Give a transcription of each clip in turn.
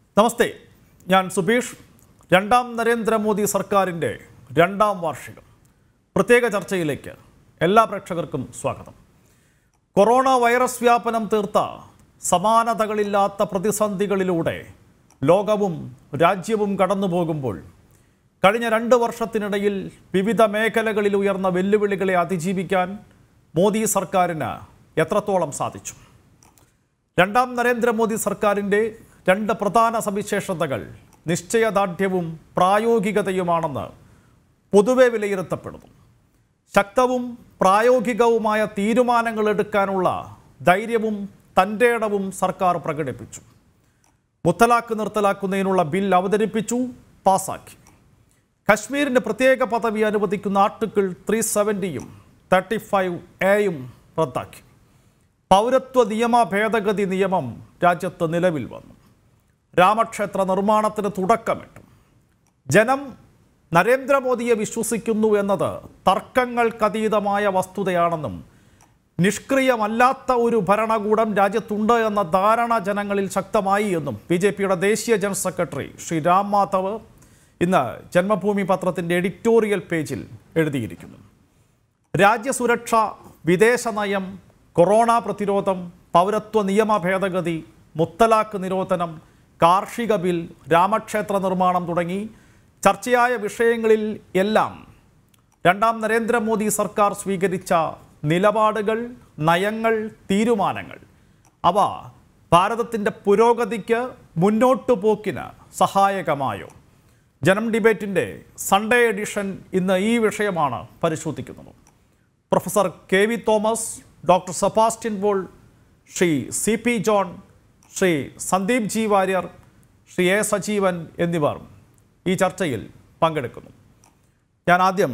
നമസ്തേ ഞാൻ സുബീഷ് രണ്ടാം നരേന്ദ്രമോദി സർക്കാരിൻ്റെ രണ്ടാം വാർഷികം പ്രത്യേക ചർച്ചയിലേക്ക് എല്ലാ പ്രേക്ഷകർക്കും സ്വാഗതം കൊറോണ വൈറസ് വ്യാപനം തീർത്ത സമാനതകളില്ലാത്ത പ്രതിസന്ധികളിലൂടെ ലോകവും രാജ്യവും കടന്നു പോകുമ്പോൾ കഴിഞ്ഞ രണ്ട് വർഷത്തിനിടയിൽ വിവിധ മേഖലകളിൽ ഉയർന്ന വെല്ലുവിളികളെ അതിജീവിക്കാൻ മോദി സർക്കാരിന് എത്രത്തോളം സാധിച്ചു രണ്ടാം നരേന്ദ്രമോദി സർക്കാരിൻ്റെ രണ്ട് പ്രധാന സവിശേഷതകൾ നിശ്ചയദാർഢ്യവും പ്രായോഗികതയുമാണെന്ന് പൊതുവെ വിലയിരുത്തപ്പെടുന്നു ശക്തവും പ്രായോഗികവുമായ തീരുമാനങ്ങൾ എടുക്കാനുള്ള ധൈര്യവും തൻ്റെ ഇടവും സർക്കാർ പ്രകടിപ്പിച്ചു മുത്തലാഖ് നിർത്തലാക്കുന്നതിനുള്ള ബിൽ അവതരിപ്പിച്ചു പാസാക്കി കശ്മീരിന് പ്രത്യേക പദവി അനുവദിക്കുന്ന ആർട്ടിക്കിൾ ത്രീ സെവൻറ്റിയും തേർട്ടി ഫൈവ് എയും റദ്ദാക്കി പൗരത്വ നിയമ ഭേദഗതി നിയമം രാജ്യത്ത് നിലവിൽ വന്നു രാമക്ഷേത്ര നിർമ്മാണത്തിന് തുടക്കമിട്ടു ജനം നരേന്ദ്രമോദിയെ വിശ്വസിക്കുന്നു എന്നത് തർക്കങ്ങൾക്കതീതമായ വസ്തുതയാണെന്നും നിഷ്ക്രിയമല്ലാത്ത ഒരു ഭരണകൂടം രാജ്യത്തുണ്ട് എന്ന ധാരണ ജനങ്ങളിൽ ശക്തമായി എന്നും ബി ജെ പിയുടെ ദേശീയ ജനറൽ സെക്രട്ടറി ശ്രീ രാം മാധവ് ഇന്ന് ജന്മഭൂമി പത്രത്തിൻ്റെ എഡിറ്റോറിയൽ പേജിൽ എഴുതിയിരിക്കുന്നു രാജ്യസുരക്ഷ വിദേശ നയം കൊറോണ പ്രതിരോധം പൗരത്വ നിയമ ഭേദഗതി മുത്തലാഖ് നിരോധനം കാർഷിക ബിൽ രാമക്ഷേത്ര നിർമ്മാണം തുടങ്ങി ചർച്ചയായ വിഷയങ്ങളിൽ എല്ലാം രണ്ടാം നരേന്ദ്രമോദി സർക്കാർ സ്വീകരിച്ച നിലപാടുകൾ നയങ്ങൾ തീരുമാനങ്ങൾ അവ ഭാരതത്തിൻ്റെ പുരോഗതിക്ക് മുന്നോട്ടു പോക്കിന് സഹായകമായോ ജനം ഡിബേറ്റിൻ്റെ സൺഡേ എഡിഷൻ ഇന്ന് ഈ വിഷയമാണ് പരിശോധിക്കുന്നത് professor K V Thomas doctor Sebastian Paul Shri C P John Shri Sandeep G Warrier Shri A Sajeevan എന്നിവർ ഈ ചർച്ചയിൽ പങ്കെടുക്കുന്നു ഞാൻ ആദ്യം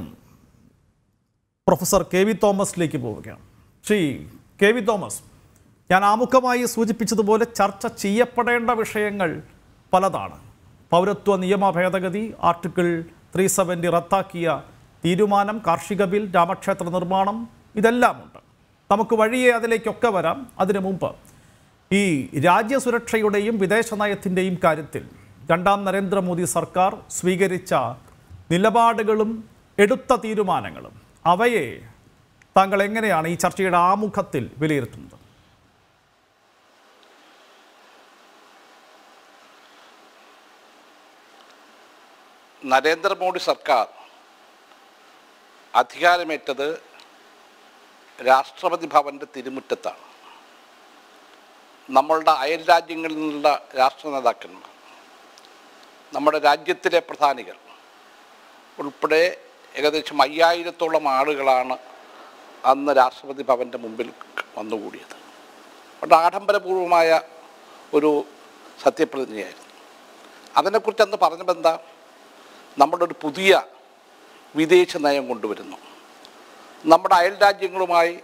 പ്രൊഫസർ കെ വി തോമസിലേക്ക് പോവുകയാണ് ശ്രീ കെ വി തോമസ് ഞാൻ ആമുഖമായി സൂചിപ്പിച്ചതുപോലെ ചർച്ച ചെയ്യപ്പെടേണ്ട വിഷയങ്ങൾ പലതാണ് പൗരത്വ നിയമ ഭേദഗതി ആർട്ടിക്കിൾ ത്രീ സെവൻറ്റി റദ്ദാക്കിയ തീരുമാനം കാർഷിക ബിൽ രാമക്ഷേത്ര നിർമ്മാണം ഇതെല്ലാമുണ്ട് നമുക്ക് വഴിയെ അതിലേക്കൊക്കെ വരാം അതിനു മുമ്പ് ഈ രാജ്യസുരക്ഷയുടെയും വിദേശ നയത്തിൻ്റെയും കാര്യത്തിൽ രണ്ടാം നരേന്ദ്രമോദി സർക്കാർ സ്വീകരിച്ച നിലപാടുകളും എടുത്ത തീരുമാനങ്ങളും അവയെ താങ്കൾ എങ്ങനെയാണ് ഈ ചർച്ചയുടെ ആമുഖത്തിൽ വിലയിരുത്തുന്നത് നരേന്ദ്രമോദി സർക്കാർ അധികാരമേറ്റത് രാഷ്ട്രപതി ഭവൻ്റെ തിരുമുറ്റത്താണ് നമ്മളുടെ അയൽ രാജ്യങ്ങളിൽ നിന്നുള്ള രാഷ്ട്ര നേതാക്കന്മാർ നമ്മുടെ രാജ്യത്തിലെ പ്രധാനികൾ ഉൾപ്പെടെ ഏകദേശം അയ്യായിരത്തോളം ആളുകളാണ് അന്ന് രാഷ്ട്രപതി ഭവൻ്റെ മുമ്പിൽ വന്നുകൂടിയത് വളരെ ആഡംബരപൂർവമായ ഒരു സത്യപ്രതിജ്ഞയായിരുന്നു അതിനെക്കുറിച്ച് അന്ന് പറഞ്ഞപ്പോൾ എന്താ നമ്മുടെ ഒരു പുതിയ വിദേശ നയം കൊണ്ടുവരുന്നു നമ്മുടെ അയൽ രാജ്യങ്ങളുമായി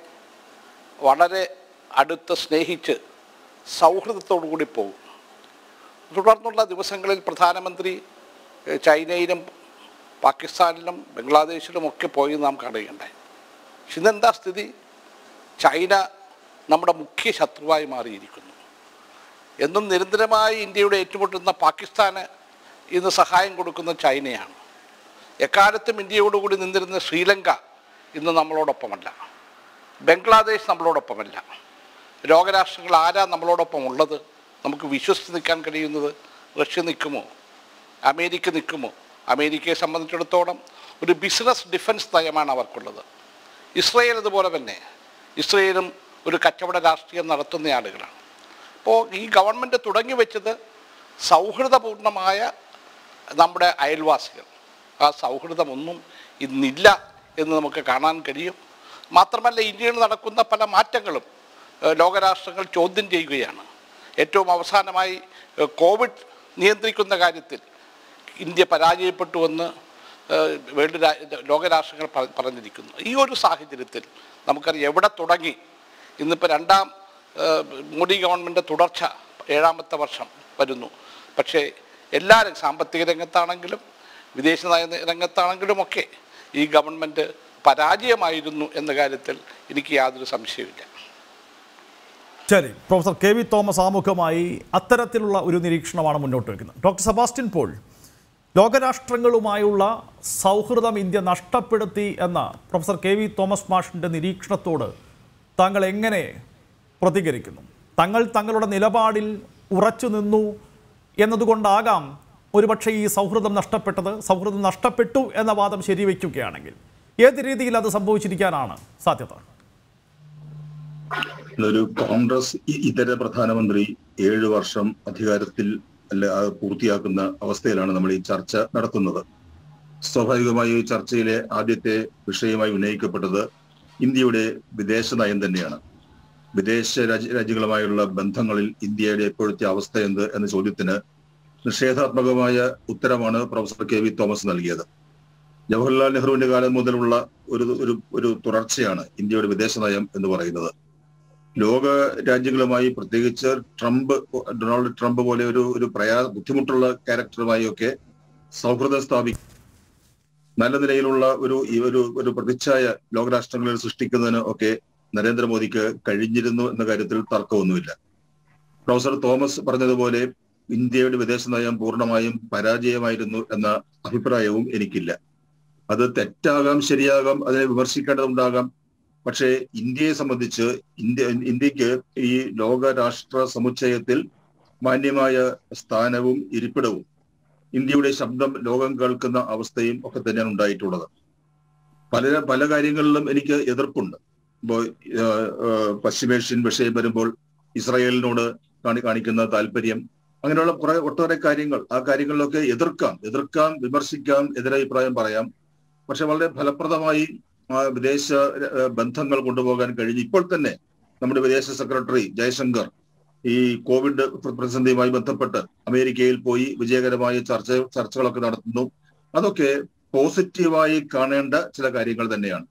വളരെ അടുത്ത് സ്നേഹിച്ച് സൗഹൃദത്തോടു കൂടി പോകും തുടർന്നുള്ള ദിവസങ്ങളിൽ പ്രധാനമന്ത്രി ഏഹ്, ചൈനയിലും പാകിസ്ഥാനിലും ബംഗ്ലാദേശിലും ഒക്കെ പോയി നാം കാണുകയുണ്ടായി പക്ഷെ ഇന്നെന്താ സ്ഥിതി ചൈന നമ്മുടെ മുഖ്യ ശത്രുവായി മാറിയിരിക്കുന്നു എന്നും നിരന്തരമായി ഇന്ത്യയുടെ ഏറ്റുമുട്ടുന്ന പാകിസ്ഥാന് ഇന്ന് സഹായം കൊടുക്കുന്ന ചൈനയാണ് എക്കാലത്തും ഇന്ത്യയോടുകൂടി നിന്നിരുന്ന ശ്രീലങ്ക ഇന്ന് നമ്മളോടൊപ്പമല്ല ബംഗ്ലാദേശ് നമ്മളോടൊപ്പമല്ല ലോകരാഷ്ട്രങ്ങൾ ആരാ നമ്മളോടൊപ്പം ഉള്ളത് നമുക്ക് വിശ്വസിച്ച് നിൽക്കാൻ കഴിയുന്നത് റഷ്യ നിൽക്കുമോ അമേരിക്ക നിൽക്കുമോ അമേരിക്കയെ സംബന്ധിച്ചിടത്തോളം ഒരു ബിസിനസ് ഡിഫൻസ് നയമാണ് അവർക്കുള്ളത് ഇസ്രയേൽ അതുപോലെ തന്നെ ഇസ്രയേലും ഒരു കച്ചവട രാഷ്ട്രീയം നടത്തുന്ന ആളുകളാണ് അപ്പോൾ ഈ ഗവൺമെൻറ് തുടങ്ങി വെച്ചത് സൗഹൃദപൂർണമായ നമ്മുടെ അയൽവാസികൾ ആ സൗഹൃദമൊന്നും ഇന്നില്ല എന്ന് നമുക്ക് കാണാൻ കഴിയും മാത്രമല്ല ഇന്ത്യയിൽ നടക്കുന്ന പല മാറ്റങ്ങളും ഏഹ്, ലോകരാഷ്ട്രങ്ങൾ ചോദ്യം ചെയ്യുകയാണ് ഏറ്റവും അവസാനമായി ഏഹ്, കോവിഡ് നിയന്ത്രിക്കുന്ന കാര്യത്തിൽ ഇന്ത്യ പരാജയപ്പെട്ടുവെന്ന് ഏഹ്, വേൾഡ് രാ ലോകരാഷ്ട്രങ്ങൾ പ- പറഞ്ഞിരിക്കുന്നു ഈ ഒരു സാഹചര്യത്തിൽ നമുക്കറിയാം എവിടെ തുടങ്ങി ഇന്നിപ്പോൾ രണ്ടാം ഏഹ്, മോഡി ഗവൺമെൻറ് തുടർച്ച ഏഴാമത്തെ വർഷം വരുന്നു പക്ഷേ എല്ലാ രംഗ- സാമ്പത്തിക രംഗത്താണെങ്കിലും വിദേശ നയ രംഗത്താണെങ്കിലും ഒക്കെ ഈ ഗവൺമെൻറ് പരാജയമായിരുന്നു എന്ന കാര്യത്തിൽ എനിക്ക് യാതൊരു സംശയമില്ല ശരി പ്രൊഫസർ കെ വി തോമസ് ആമുഖമായി അത്തരത്തിലുള്ള ഒരു നിരീക്ഷണമാണ് മുന്നോട്ട് വയ്ക്കുന്നത് ഡോക്ടർ സെബാസ്റ്റ്യൻ പോൾ ലോകരാഷ്ട്രങ്ങളുമായുള്ള സൗഹൃദം ഇന്ത്യ നഷ്ടപ്പെടുത്തി എന്ന പ്രൊഫസർ കെ വി തോമസ് മാഷിൻ്റെ നിരീക്ഷണത്തോട് താങ്കൾ എങ്ങനെ പ്രതികരിക്കുന്നു തങ്ങൾ തങ്ങളുടെ നിലപാടിൽ ഉറച്ചു നിന്നു എന്നതുകൊണ്ടാകാം ഒരുപക്ഷെ ഈ സൗഹൃദം നഷ്ടപ്പെട്ടത് സൗഹൃദം നഷ്ടപ്പെട്ടു എന്ന വാദം ശരിവയ്ക്കുകയാണെങ്കിൽ ഏത് രീതിയിൽ അത് സംഭവിച്ചിരിക്കാനാണ് സാധ്യത ഒരു കോൺഗ്രസ് ഇ- ഇതര പ്രധാനമന്ത്രി ഏഴു വർഷം അധികാരത്തിൽ അല്ല അത് പൂർത്തിയാക്കുന്ന അവസ്ഥയിലാണ് നമ്മൾ ഈ ചർച്ച നടത്തുന്നത് സ്വാഭാവികമായി ഈ ചർച്ചയിലെ ആദ്യത്തെ വിഷയമായി ഉന്നയിക്കപ്പെട്ടത് ഇന്ത്യയുടെ വിദേശ നയം തന്നെയാണ് വിദേശ രാജ്യ രാജ്യങ്ങളുമായുള്ള ബന്ധങ്ങളിൽ ഇന്ത്യയുടെ ഇപ്പോഴത്തെ അവസ്ഥ എന്ത് എന്ന ചോദ്യത്തിന് നിഷേധാത്മകമായ ഉത്തരമാണ് പ്രൊഫസർ കെ വി തോമസ് നൽകിയത് ജവഹർലാൽ നെഹ്റുവിന്റെ കാലം മുതലുള്ള ഒരു ഒരു ഒരു തുടർച്ചയാണ് ഇന്ത്യയുടെ വിദേശ നയം എന്ന് പറയുന്നത് ലോക രാജ്യങ്ങളുമായി പ്രത്യേകിച്ച് ട്രംപ് ഡൊണാൾഡ് ട്രംപ് പോലെ ഒരു ഒരു പ്രയാ ബുദ്ധിമുട്ടുള്ള ക്യാരക്ടറുമായി ഒക്കെ സൗഹൃദം സ്ഥാപിക്കും നല്ല നിലയിലുള്ള ഒരു ഈ ഒരു ഒരു പ്രതിച്ഛായ ലോകരാഷ്ട്രങ്ങളിൽ സൃഷ്ടിക്കുന്നതിന് ഒക്കെ നരേന്ദ്രമോദിക്ക് കഴിഞ്ഞിരുന്നു എന്ന കാര്യത്തിൽ തർക്കമൊന്നുമില്ല പ്രൊഫസർ തോമസ് പറഞ്ഞതുപോലെ ഇന്ത്യയുടെ വിദേശ നയം പൂർണ്ണമായും പരാജയമായിരുന്നു എന്ന അഭിപ്രായവും എനിക്കില്ല അത് തെറ്റാകാം ശരിയാകാം അതിനെ വിമർശിക്കേണ്ടതുണ്ടാകാം പക്ഷേ ഇന്ത്യയെ സംബന്ധിച്ച് ഇന്ത്യ ഇന്ത്യക്ക് ഈ ലോക രാഷ്ട്ര സമുച്ചയത്തിൽ മാന്യമായ സ്ഥാനവും ഇരിപ്പിടവും ഇന്ത്യയുടെ ശബ്ദം ലോകം കേൾക്കുന്ന അവസ്ഥയും ഒക്കെ തന്നെയാണ് ഉണ്ടായിട്ടുള്ളത് പല പല കാര്യങ്ങളിലും എനിക്ക് എതിർപ്പുണ്ട് ഇപ്പോ ഏഹ്, ഏഹ്, പശ്ചിമേഷ്യൻ വിഷയം വരുമ്പോൾ ഇസ്രായേലിനോട് കാണി കാണിക്കുന്ന താല്പര്യം അങ്ങനെയുള്ള കുറെ ഒട്ടേറെ കാര്യങ്ങൾ ആ കാര്യങ്ങളിലൊക്കെ എതിർക്കാം എതിർക്കാം വിമർശിക്കാം എതിരഭിപ്രായം പറയാം പക്ഷെ വളരെ ഫലപ്രദമായി ആ വിദേശ ഏഹ്, ബന്ധങ്ങൾ കൊണ്ടുപോകാൻ കഴിഞ്ഞു ഇപ്പോൾ തന്നെ നമ്മുടെ വിദേശ സെക്രട്ടറി ജയശങ്കർ ഈ കോവിഡ് പ്ര- പ്രതിസന്ധിയുമായി ബന്ധപ്പെട്ട് അമേരിക്കയിൽ പോയി വിജയകരമായ ചർച്ച ചർച്ചകളൊക്കെ നടത്തുന്നു അതൊക്കെ പോസിറ്റീവായി കാണേണ്ട ചില കാര്യങ്ങൾ തന്നെയാണ്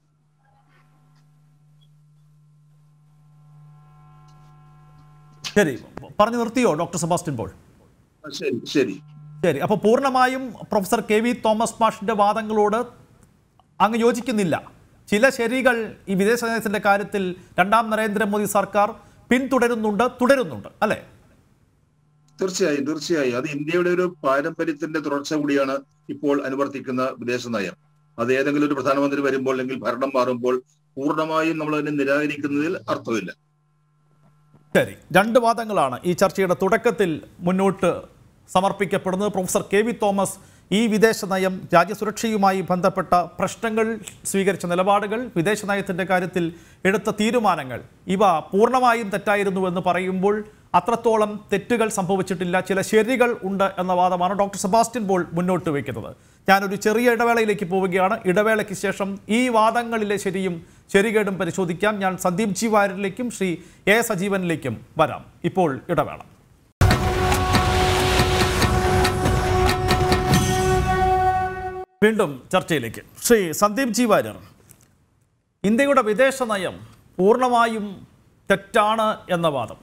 ശരി പറഞ്ഞു നിർത്തിയോ ഡോക്ടർ സെബാസ്റ്റ്യൻ പോൾ ശരി ശരി ശരി അപ്പോൾ പൂർണ്ണമായും പ്രൊഫസർ കെ വി തോമസ് മാഷിന്റെ വാദങ്ങളോട് അങ്ങ് യോജിക്കുന്നില്ല ചില ശരികൾ ഈ വിദേശ നയത്തിന്റെ കാര്യത്തിൽ രണ്ടാം നരേന്ദ്രമോദി സർക്കാർ പിന്തുടരുന്നുണ്ട് തുടരുന്നുണ്ട് അല്ലെ തീർച്ചയായും തീർച്ചയായും അത് ഇന്ത്യയുടെ ഒരു പാരമ്പര്യത്തിന്റെ തുടർച്ച കൂടിയാണ് ഇപ്പോൾ അനുവർത്തിക്കുന്ന വിദേശ നയം അത് ഏതെങ്കിലും ഒരു പ്രധാനമന്ത്രി വരുമ്പോൾ അല്ലെങ്കിൽ ഭരണം മാറുമ്പോൾ പൂർണ്ണമായും നമ്മൾ അതിനെ നിരാകരിക്കുന്നതിൽ അർത്ഥമില്ല ശരി രണ്ട് വാദങ്ങളാണ് ഈ ചർച്ചയുടെ തുടക്കത്തിൽ മുന്നോട്ട് സമർപ്പിക്കപ്പെടുന്നത് പ്രൊഫസർ കെ വി തോമസ് ഈ വിദേശ നയം രാജ്യസുരക്ഷയുമായി ബന്ധപ്പെട്ട പ്രശ്നങ്ങൾ സ്വീകരിച്ച നിലപാടുകൾ വിദേശ നയത്തിൻ്റെ കാര്യത്തിൽ എടുത്ത തീരുമാനങ്ങൾ ഇവ പൂർണ്ണമായും തെറ്റായിരുന്നുവെന്ന് പറയുമ്പോൾ അത്രത്തോളം തെറ്റുകൾ സംഭവിച്ചിട്ടില്ല ചില ശരികൾ ഉണ്ട് എന്ന വാദമാണ് ഡോക്ടർ സെബാസ്റ്റ്യൻ പോൾ മുന്നോട്ട് വയ്ക്കുന്നത് ഞാനൊരു ചെറിയ ഇടവേളയിലേക്ക് പോവുകയാണ് ഇടവേളയ്ക്ക് ശേഷം ഈ വാദങ്ങളിലെ ശരിയും ശരികേടും പരിശോധിക്കാം ഞാൻ സന്ദീപ് ജി വാര്യരിലേക്കും ശ്രീ എ സജീവനിലേക്കും വരാം ഇപ്പോൾ ഇടവേള വീണ്ടും ചർച്ചയിലേക്ക് ശ്രീ സന്ദീപ് ജി വാര്യർ ഇന്ത്യയുടെ വിദേശ നയം പൂർണ്ണമായും തെറ്റാണ് എന്ന വാദം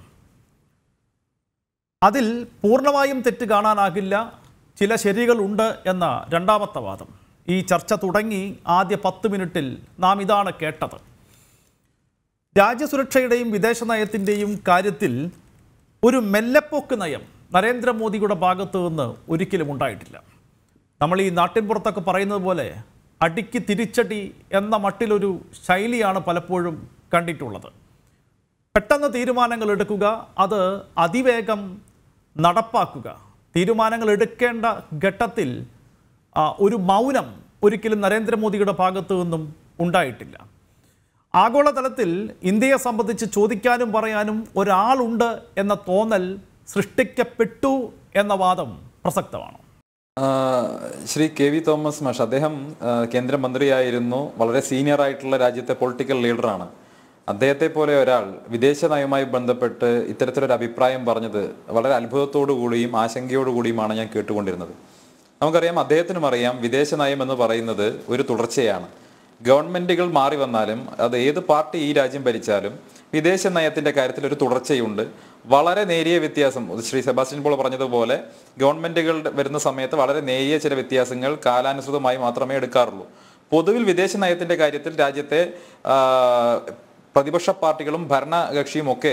അതിൽ പൂർണ്ണമായും തെറ്റ് കാണാനാകില്ല ചില ശരികളുണ്ട് എന്ന രണ്ടാമത്തെ വാദം ഈ ചർച്ച തുടങ്ങി ആദ്യ പത്ത് മിനിറ്റിൽ നാം ഇതാണ് കേട്ടത് രാജ്യസുരക്ഷയുടെയും വിദേശ നയത്തിൻ്റെയും കാര്യത്തിൽ ഒരു മെല്ലെപ്പോക്ക് നയം നരേന്ദ്രമോദിയുടെ ഭാഗത്തു നിന്ന് ഒരിക്കലും ഉണ്ടായിട്ടില്ല നമ്മൾ ഈ നാട്ടിൻപുറത്തൊക്കെ പറയുന്നത് പോലെ അടിക്ക് തിരിച്ചടി എന്ന മട്ടിലൊരു ശൈലിയാണ് പലപ്പോഴും കണ്ടിട്ടുള്ളത് പെട്ടെന്ന് തീരുമാനങ്ങൾ എടുക്കുക അത് അതിവേഗം നടപ്പാക്കുക തീരുമാനങ്ങൾ എടുക്കേണ്ട ഘട്ടത്തിൽ ആ, ഒരു മൗനം ഒരിക്കലും നരേന്ദ്രമോദിയുടെ ഭാഗത്തു നിന്നും ഉണ്ടായിട്ടില്ല ആഗോളതലത്തിൽ ഇന്ത്യയെ സംബന്ധിച്ച് ചോദിക്കാനും പറയാനും ഒരാളുണ്ട് എന്ന തോന്നൽ സൃഷ്ടിക്കപ്പെട്ടു എന്ന വാദം പ്രസക്തമാണ് ആ, ശ്രീ കെ വി തോമസ് മാഷ് അദ്ദേഹം ആ, കേന്ദ്രമന്ത്രിയായിരുന്നു വളരെ സീനിയർ ആയിട്ടുള്ള രാജ്യത്തെ പൊളിറ്റിക്കൽ ലീഡറാണ് അദ്ദേഹത്തെ പോലെ ഒരാൾ വിദേശ നയവുമായി ബന്ധപ്പെട്ട് ഇത്തരത്തിലൊരു അഭിപ്രായം പറഞ്ഞത് വളരെ അത്ഭുതത്തോടു കൂടിയും ആശങ്കയോടു കൂടിയുമാണ് ഞാൻ കേട്ടുകൊണ്ടിരുന്നത് നമുക്കറിയാം അദ്ദേഹത്തിനും അറിയാം വിദേശ നയം എന്ന് പറയുന്നത് ഒരു തുടർച്ചയാണ് ഗവൺമെന്റുകൾ മാറി വന്നാലും അത് ഏത് പാർട്ടി ഈ രാജ്യം ഭരിച്ചാലും വിദേശ നയത്തിന്റെ കാര്യത്തിൽ ഒരു തുടർച്ചയുണ്ട് വളരെ നേരിയ വ്യത്യാസം ശ്രീ സെബാസ്റ്റ്യൻ പോൾ പറഞ്ഞതുപോലെ ഗവൺമെന്റുകൾ വരുന്ന സമയത്ത് വളരെ നേരിയ ചില വ്യത്യാസങ്ങൾ കാലാനുസൃതമായി മാത്രമേ എടുക്കാറുള്ളൂ പൊതുവിൽ വിദേശ നയത്തിന്റെ കാര്യത്തിൽ രാജ്യത്തെ ആ, പ്രതിപക്ഷ പാർട്ടികളും ഭരണകക്ഷിയും ഒക്കെ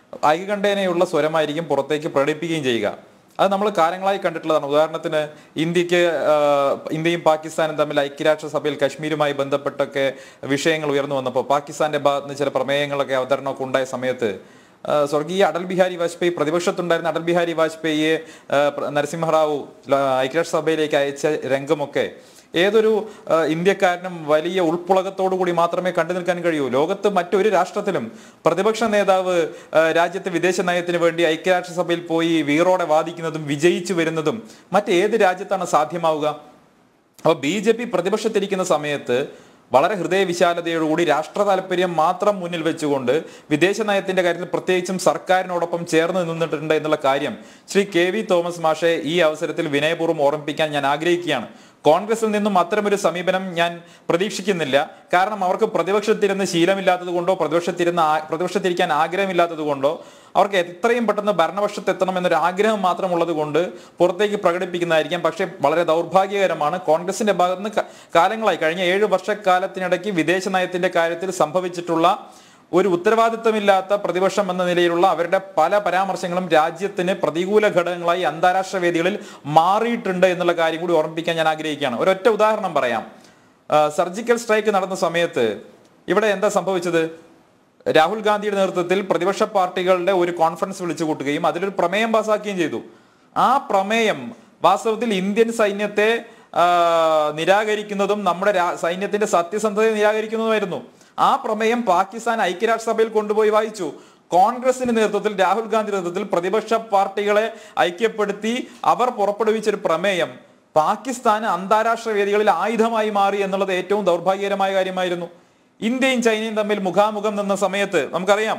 ഐകകണ്ഠേനയുള്ള സ്വരമായിരിക്കും പുറത്തേക്ക് പ്രകടിപ്പിക്കുകയും ചെയ്യുക അത് നമ്മൾ കാലങ്ങളായി കണ്ടിട്ടുള്ളതാണ് ഉദാഹരണത്തിന് ഇന്ത്യക്ക് ആ, ഇന്ത്യയും പാകിസ്ഥാനും തമ്മിൽ ഐക്യരാഷ്ട്രസഭയിൽ കശ്മീരുമായി ബന്ധപ്പെട്ടൊക്കെ വിഷയങ്ങൾ ഉയർന്നു വന്നപ്പോൾ പാകിസ്ഥാന്റെ ഭാഗത്ത് നിന്ന് ചില പ്രമേയങ്ങളൊക്കെ അവതരണമൊക്കെ ഉണ്ടായ സമയത്ത് ആ, സ്വർഗീയ അടൽ ബിഹാരി വാജ്പേയി പ്രതിപക്ഷത്തുണ്ടായിരുന്ന അടൽ ബിഹാരി വാജ്പേയിയെ ആ, പ്ര- നരസിംഹറാവു ല- ഐക്യരാഷ്ട്രസഭയിലേക്ക് അയച്ച രംഗമൊക്കെ ഏതൊരു ആ, ഇന്ത്യക്കാരനും വലിയ ഉൾപ്പുളകത്തോടു കൂടി മാത്രമേ കണ്ടു നിൽക്കാൻ കഴിയൂ ലോകത്ത് മറ്റൊരു രാഷ്ട്രത്തിലും പ്രതിപക്ഷ നേതാവ് ആ, രാജ്യത്തെ വിദേശ നയത്തിന് വേണ്ടി ഐക്യരാഷ്ട്രസഭയിൽ പോയി വീറോടെ വാദിക്കുന്നതും വിജയിച്ചു വരുന്നതും മറ്റേത് രാജ്യത്താണ് സാധ്യമാവുക അപ്പൊ ബി ജെ പി പ്രതിപക്ഷത്തിരിക്കുന്ന സമയത്ത് വളരെ ഹൃദയവിശാലതയോടുകൂടി രാഷ്ട്ര താല്പര്യം മാത്രം മുന്നിൽ വെച്ചുകൊണ്ട് വിദേശ നയത്തിന്റെ കാര്യത്തിൽ പ്രത്യേകിച്ചും സർക്കാരിനോടൊപ്പം ചേർന്ന് നിന്നിട്ടുണ്ട് എന്നുള്ള കാര്യം ശ്രീ കെ വി തോമസ് മാഷെ ഈ അവസരത്തിൽ വിനയപൂർവ്വം ഓർമ്മിപ്പിക്കാൻ ഞാൻ ആഗ്രഹിക്കുകയാണ് കോൺഗ്രസിൽ നിന്നും അത്തരമൊരു സമീപനം ഞാൻ പ്രതീക്ഷിക്കുന്നില്ല കാരണം അവർക്ക് പ്രതിപക്ഷത്തിരുന്ന് ശീലമില്ലാത്തത് കൊണ്ടോ പ്രതിപക്ഷത്തിരുന്ന് ആ- പ്രതിപക്ഷത്തിരിക്കാൻ ആഗ്രഹമില്ലാത്തത് കൊണ്ടോ അവർക്ക് എത്രയും പെട്ടെന്ന് ഭരണപക്ഷത്ത് എത്തണം എന്നൊരു ആഗ്രഹം മാത്രമുള്ളത് കൊണ്ട് പുറത്തേക്ക് പ്രകടിപ്പിക്കുന്നതായിരിക്കാം പക്ഷേ വളരെ ദൗർഭാഗ്യകരമാണ് കോൺഗ്രസിന്റെ ഭാഗത്ത് നിന്ന് ക- കാലങ്ങളായി കഴിഞ്ഞ ഏഴ് വർഷക്കാലത്തിനിടയ്ക്ക് വിദേശ നയത്തിന്റെ കാര്യത്തിൽ സംഭവിച്ചിട്ടുള്ള ഒരു ഉത്തരവാദിത്തമില്ലാത്ത പ്രതിപക്ഷം എന്ന നിലയിലുള്ള അവരുടെ പല പരാമർശങ്ങളും രാജ്യത്തിന് പ്രതികൂല ഘടകങ്ങളായി അന്താരാഷ്ട്ര വേദികളിൽ മാറിയിട്ടുണ്ട് എന്നുള്ള കാര്യം കൂടി ഓർമ്മിപ്പിക്കാൻ ഞാൻ ആഗ്രഹിക്കുകയാണ് ഒരൊറ്റ ഉദാഹരണം പറയാം ആ, സർജിക്കൽ സ്ട്രൈക്ക് നടന്ന സമയത്ത് ഇവിടെ എന്താ സംഭവിച്ചത് രാഹുൽ ഗാന്ധിയുടെ നേതൃത്വത്തിൽ പ്രതിപക്ഷ പാർട്ടികളുടെ ഒരു കോൺഫറൻസ് വിളിച്ചു കൂട്ടുകയും അതിലൊരു പ്രമേയം പാസാക്കുകയും ചെയ്തു ആ പ്രമേയം വാസ്തവത്തിൽ ഇന്ത്യൻ സൈന്യത്തെ ആ, നിരാകരിക്കുന്നതും നമ്മുടെ രാ- സൈന്യത്തിന്റെ സത്യസന്ധതയെ നിരാകരിക്കുന്നതുമായിരുന്നു ആ പ്രമേയം പാകിസ്ഥാൻ ഐക്യരാഷ്ട്രസഭയിൽ കൊണ്ടുപോയി വായിച്ചു കോൺഗ്രസിന്റെ നേതൃത്വത്തിൽ രാഹുൽ ഗാന്ധി നേതൃത്വത്തിൽ പ്രതിപക്ഷ പാർട്ടികളെ ഐക്യപ്പെടുത്തി അവർ പുറപ്പെടുവിച്ചൊരു പ്രമേയം പാകിസ്ഥാന് അന്താരാഷ്ട്ര വേദികളിൽ ആയുധമായി മാറി എന്നുള്ളത് ഏറ്റവും ദൗർഭാഗ്യകരമായ കാര്യമായിരുന്നു ഇന്ത്യയും ചൈനയും തമ്മിൽ മുഖാമുഖം നിന്ന സമയത്ത് നമുക്കറിയാം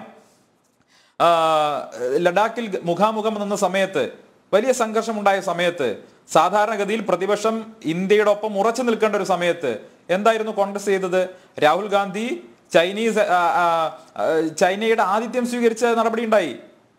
ആ, ലഡാക്കിൽ മുഖാമുഖം നിന്ന സമയത്ത് വലിയ സംഘർഷമുണ്ടായ സമയത്ത് സാധാരണഗതിയിൽ പ്രതിപക്ഷം ഇന്ത്യയുടെ ഒപ്പം ഉറച്ചു നിൽക്കേണ്ട ഒരു സമയത്ത് എന്തായിരുന്നു കോൺഗ്രസ് ചെയ്തത് രാഹുൽ ഗാന്ധി ചൈനീസ് ആ, ആ, ആ, ചൈനയുടെ ആതിഥ്യം സ്വീകരിച്ച നടപടി ഉണ്ടായി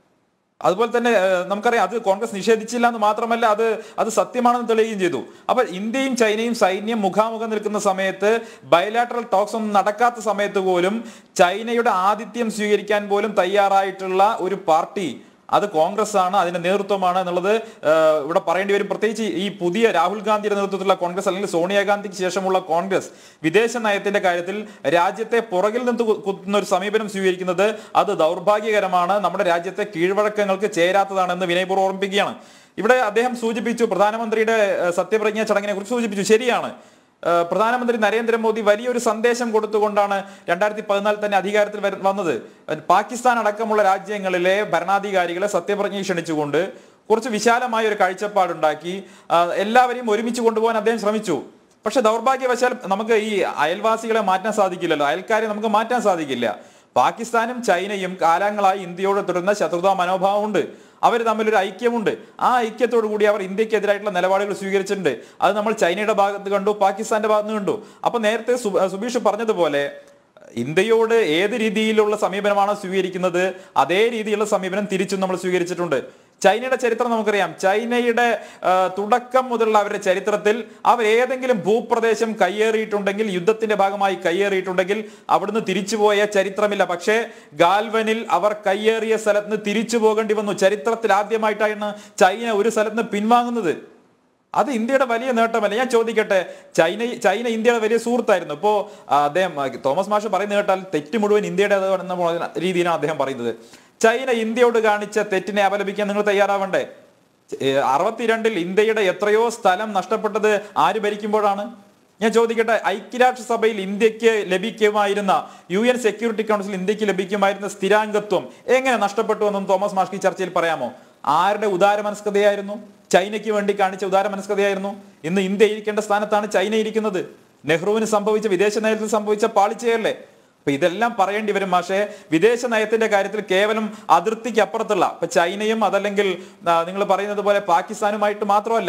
അതുപോലെ തന്നെ ഏഹ്, നമുക്കറിയാം അത് കോൺഗ്രസ് നിഷേധിച്ചില്ല എന്ന് മാത്രമല്ല അത് അത് സത്യമാണെന്ന് തെളിയുകയും ചെയ്തു അപ്പൊ ഇന്ത്യയും ചൈനയും സൈന്യം മുഖാമുഖം നിൽക്കുന്ന സമയത്ത് ബയലാട്രൽ ടോക്സ് ഒന്നും നടക്കാത്ത സമയത്ത് പോലും ചൈനയുടെ ആതിഥ്യം സ്വീകരിക്കാൻ പോലും തയ്യാറായിട്ടുള്ള ഒരു പാർട്ടി അത് കോൺഗ്രസ് ആണ് അതിന്റെ നേതൃത്വമാണ് എന്നുള്ളത് ഏഹ്, ഇവിടെ പറയേണ്ടി വരും പ്രത്യേകിച്ച് ഈ പുതിയ രാഹുൽ ഗാന്ധിയുടെ നേതൃത്വത്തിലുള്ള കോൺഗ്രസ് അല്ലെങ്കിൽ സോണിയാഗാന്ധിക്ക് ശേഷമുള്ള കോൺഗ്രസ് വിദേശ നയത്തിന്റെ കാര്യത്തിൽ രാജ്യത്തെ പുറകിൽ നിന്ന് കു- കുത്തുന്ന ഒരു സമീപനം സ്വീകരിക്കുന്നത് അത് ദൗർഭാഗ്യകരമാണ് നമ്മുടെ രാജ്യത്തെ കീഴ്വഴക്കങ്ങൾക്ക് ചേരാത്തതാണെന്ന് വിനയപൂർവ്വം ഓർമ്മിപ്പിക്കുകയാണ് ഇവിടെ അദ്ദേഹം സൂചിപ്പിച്ചു പ്രധാനമന്ത്രിയുടെ ഏഹ്, സത്യപ്രതിജ്ഞ ചടങ്ങിനെ കുറിച്ച് സൂചിപ്പിച്ചു ശരിയാണ് ഏഹ്, പ്രധാനമന്ത്രി നരേന്ദ്രമോദി വലിയൊരു സന്ദേശം കൊടുത്തുകൊണ്ടാണ് രണ്ടായിരത്തി പതിനാലിൽ തന്നെ അധികാരത്തിൽ വര- വന്നത് ഏഹ്, പാകിസ്ഥാൻ അടക്കമുള്ള രാജ്യങ്ങളിലെ ഭരണാധികാരികളെ സത്യപ്രതിജ്ഞ ക്ഷണിച്ചുകൊണ്ട് കുറച്ച് വിശാലമായ ഒരു കാഴ്ചപ്പാടുണ്ടാക്കി ആ, എല്ലാവരെയും ഒരുമിച്ച് കൊണ്ടുപോകാൻ അദ്ദേഹം ശ്രമിച്ചു പക്ഷെ ദൗർഭാഗ്യവശാൽ നമുക്ക് ഈ അയൽവാസികളെ മാറ്റാൻ സാധിക്കില്ലല്ലോ അയൽക്കാരെ നമുക്ക് മാറ്റാൻ സാധിക്കില്ല പാകിസ്ഥാനും ചൈനയും കാലങ്ങളായി ഇന്ത്യയോട് തുടരുന്ന ശത്രുതാ മനോഭാവമുണ്ട് അവർ തമ്മിൽ ഒരു ഐക്യമുണ്ട് ആ ഐക്യത്തോടു കൂടി അവർ ഇന്ത്യക്കെതിരായിട്ടുള്ള നിലപാടുകൾ സ്വീകരിച്ചിട്ടുണ്ട് അത് നമ്മൾ ചൈനയുടെ ഭാഗത്ത് കണ്ടു പാകിസ്ഥാന്റെ ഭാഗത്ത് നിന്ന് കണ്ടു അപ്പൊ നേരത്തെ സു- സുബീഷ് പറഞ്ഞതുപോലെ ഇന്ത്യയോട് ഏത് രീതിയിലുള്ള സമീപനമാണോ സ്വീകരിക്കുന്നത് അതേ രീതിയിലുള്ള സമീപനം തിരിച്ചും നമ്മൾ സ്വീകരിച്ചിട്ടുണ്ട് ചൈനയുടെ ചരിത്രം നമുക്കറിയാം ചൈനയുടെ ആ, തുടക്കം മുതലുള്ള അവരുടെ ചരിത്രത്തിൽ അവർ ഏതെങ്കിലും ഭൂപ്രദേശം കയ്യേറിയിട്ടുണ്ടെങ്കിൽ യുദ്ധത്തിന്റെ ഭാഗമായി കയ്യേറിയിട്ടുണ്ടെങ്കിൽ അവിടുന്ന് തിരിച്ചുപോയ ചരിത്രമില്ല പക്ഷേ ഗാൽവനിൽ അവർ കയ്യേറിയ സ്ഥലത്ത് നിന്ന് തിരിച്ചു പോകേണ്ടി വന്നു ചരിത്രത്തിൽ ആദ്യമായിട്ടാണ് ചൈന ഒരു സ്ഥലത്ത് നിന്ന് പിൻവാങ്ങുന്നത് അത് ഇന്ത്യയുടെ വലിയ നേട്ടമല്ല ഞാൻ ചോദിക്കട്ടെ ചൈന ചൈന ഇന്ത്യയുടെ വലിയ സുഹൃത്തായിരുന്നു ഇപ്പോ ആ, അദ്ദേഹം ആ, തോമസ് മാഷ് പറയുന്നത് കേട്ടാൽ തെറ്റ് മുഴുവൻ ഇന്ത്യയുടെ എന്ന രീതിയിലാണ് അദ്ദേഹം പറയുന്നത് ചൈന ഇന്ത്യയോട് കാണിച്ച തെറ്റിനെ അപലപിക്കാൻ നിങ്ങൾ തയ്യാറാവണ്ടേ ഏ, അറുപത്തിരണ്ടിൽ ഇന്ത്യയുടെ എത്രയോ സ്ഥലം നഷ്ടപ്പെട്ടത് ആര് ഭരിക്കുമ്പോഴാണ് ഞാൻ ചോദിക്കട്ടെ ഐക്യരാഷ്ട്രസഭയിൽ ഇന്ത്യക്ക് ലഭിക്കുമായിരുന്ന യു എൻ സെക്യൂരിറ്റി കൗൺസിൽ ഇന്ത്യക്ക് ലഭിക്കുമായിരുന്ന സ്ഥിരാംഗത്വം എങ്ങനെ നഷ്ടപ്പെട്ടു എന്നും തോമസ് മാഷ്കി ചർച്ചയിൽ പറയാമോ ആരുടെ ഉദാരമനസ്കതയായിരുന്നു ചൈനയ്ക്ക് വേണ്ടി കാണിച്ച ഉദാരമനസ്കതയായിരുന്നു ഇന്ന് ഇന്ത്യ ഇരിക്കേണ്ട സ്ഥാനത്താണ് ചൈന ഇരിക്കുന്നത് നെഹ്റുവിന് സംഭവിച്ച വിദേശ നയത്തിൽ സംഭവിച്ച പാളിച്ചയല്ലേ അപ്പൊ ഇതെല്ലാം പറയേണ്ടി വരും പക്ഷേ വിദേശ നയത്തിന്റെ കാര്യത്തിൽ കേവലം അതിർത്തിക്ക് അപ്പുറത്തുള്ള ഇപ്പൊ ചൈനയും അതല്ലെങ്കിൽ നിങ്ങൾ പറയുന്നത് പോലെ പാകിസ്ഥാനുമായിട്ട് മാത്രമല്ല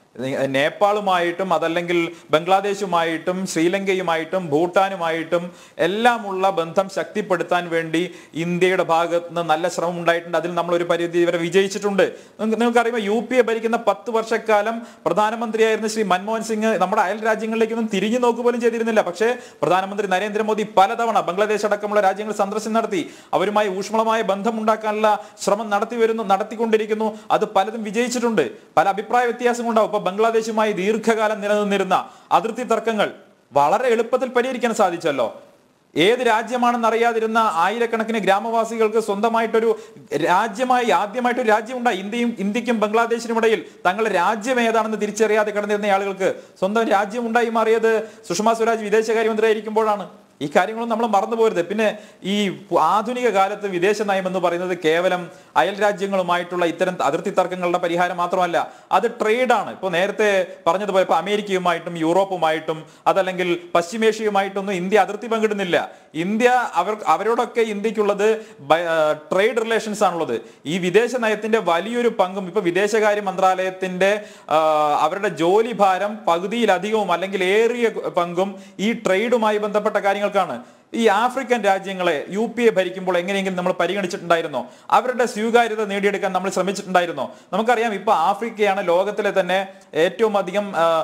നേപ്പാളുമായിട്ടും അതല്ലെങ്കിൽ ബംഗ്ലാദേശുമായിട്ടും ശ്രീലങ്കയുമായിട്ടും ഭൂട്ടാനുമായിട്ടും എല്ലാമുള്ള ബന്ധം ശക്തിപ്പെടുത്താൻ വേണ്ടി ഇന്ത്യയുടെ ഭാഗത്ത് നിന്ന് നല്ല ശ്രമം ഉണ്ടായിട്ടുണ്ട് അതിൽ നമ്മൾ ഒരു പരിധി വരെ വിജയിച്ചിട്ടുണ്ട് നിങ്ങൾക്ക് നിങ്ങൾക്കറിയാമോ യു പി എ ഭരിക്കുന്ന പത്ത് വർഷക്കാലം പ്രധാനമന്ത്രിയായിരുന്ന ശ്രീ മൻമോഹൻ സിംഗ് നമ്മുടെ അയൽ രാജ്യങ്ങളിലേക്കൊന്നും തിരിഞ്ഞു നോക്കുക പോലും ചെയ്തിരുന്നില്ല പക്ഷേ പ്രധാനമന്ത്രി നരേന്ദ്രമോദി പലതവണ ബംഗ്ലാദേശ് അടക്കമുള്ള രാജ്യങ്ങൾ സന്ദർശനം നടത്തി അവരുമായി ഊഷ്മളമായ ബന്ധം ഉണ്ടാക്കാനുള്ള ശ്രമം നടത്തി വരുന്നു നടത്തിക്കൊണ്ടിരിക്കുന്നു അത് പലതും വിജയിച്ചിട്ടുണ്ട് പല അഭിപ്രായ വ്യത്യാസങ്ങൾ ഉണ്ടാവും ഇപ്പൊ ബംഗ്ലാദേശുമായി ദീർഘകാലം നിലനിന്നിരുന്ന അതിർത്തി തർക്കങ്ങൾ വളരെ എളുപ്പത്തിൽ പരിഹരിക്കാൻ സാധിച്ചല്ലോ ഏത് രാജ്യമാണെന്ന് അറിയാതിരുന്ന ആയിരക്കണക്കിന് ഗ്രാമവാസികൾക്ക് സ്വന്തമായിട്ടൊരു രാജ്യമായി ആദ്യമായിട്ട് ഒരു രാജ്യം ഉണ്ടായി ഇന്ത്യയും ഇന്ത്യക്കും ബംഗ്ലാദേശിനും ഇടയിൽ തങ്ങളുടെ രാജ്യം ഏതാണെന്ന് തിരിച്ചറിയാതെ കിടന്നിരുന്ന ആളുകൾക്ക് സ്വന്തം രാജ്യം ഉണ്ടായി മാറിയത് സുഷമ സ്വരാജ് വിദേശകാര്യമന്ത്രി ആയിരിക്കുമ്പോഴാണ് ഈ കാര്യങ്ങളൊന്നും നമ്മൾ മറന്നു പോരുത് പിന്നെ ഈ ആധുനിക കാലത്ത് വിദേശ നയം എന്ന് പറയുന്നത് കേവലം അയൽ രാജ്യങ്ങളുമായിട്ടുള്ള ഇത്തരം അതിർത്തി തർക്കങ്ങളുടെ പരിഹാരം മാത്രമല്ല അത് ട്രേഡാണ് ഇപ്പോൾ നേരത്തെ പറഞ്ഞതുപോലെ ഇപ്പോൾ അമേരിക്കയുമായിട്ടും യൂറോപ്പുമായിട്ടും അതല്ലെങ്കിൽ പശ്ചിമേഷ്യയുമായിട്ടൊന്നും ഇന്ത്യ അതിർത്തി പങ്കിടുന്നില്ല ഇന്ത്യ അവർ അവരോടൊക്കെ ഇന്ത്യക്കുള്ളത് ട്രേഡ് റിലേഷൻസ് ആണുള്ളത് ഈ വിദേശ നയത്തിന്റെ വലിയൊരു പങ്കും ഇപ്പൊ വിദേശകാര്യ മന്ത്രാലയത്തിന്റെ ആ, അവരുടെ ജോലി ഭാരം പകുതിയിലധികവും അല്ലെങ്കിൽ ഏറിയ പങ്കും ഈ ട്രേഡുമായി ബന്ധപ്പെട്ട കാര്യങ്ങൾക്കാണ് ഈ ആഫ്രിക്കൻ രാജ്യങ്ങളെ യു പി എ ഭരിക്കുമ്പോൾ എങ്ങനെയെങ്കിലും നമ്മൾ പരിഗണിച്ചിട്ടുണ്ടായിരുന്നോ അവരുടെ സ്വീകാര്യത നേടിയെടുക്കാൻ നമ്മൾ ശ്രമിച്ചിട്ടുണ്ടായിരുന്നോ നമുക്കറിയാം ഇപ്പൊ ആഫ്രിക്കയാണ് ലോകത്തിലെ തന്നെ ഏറ്റവും അധികം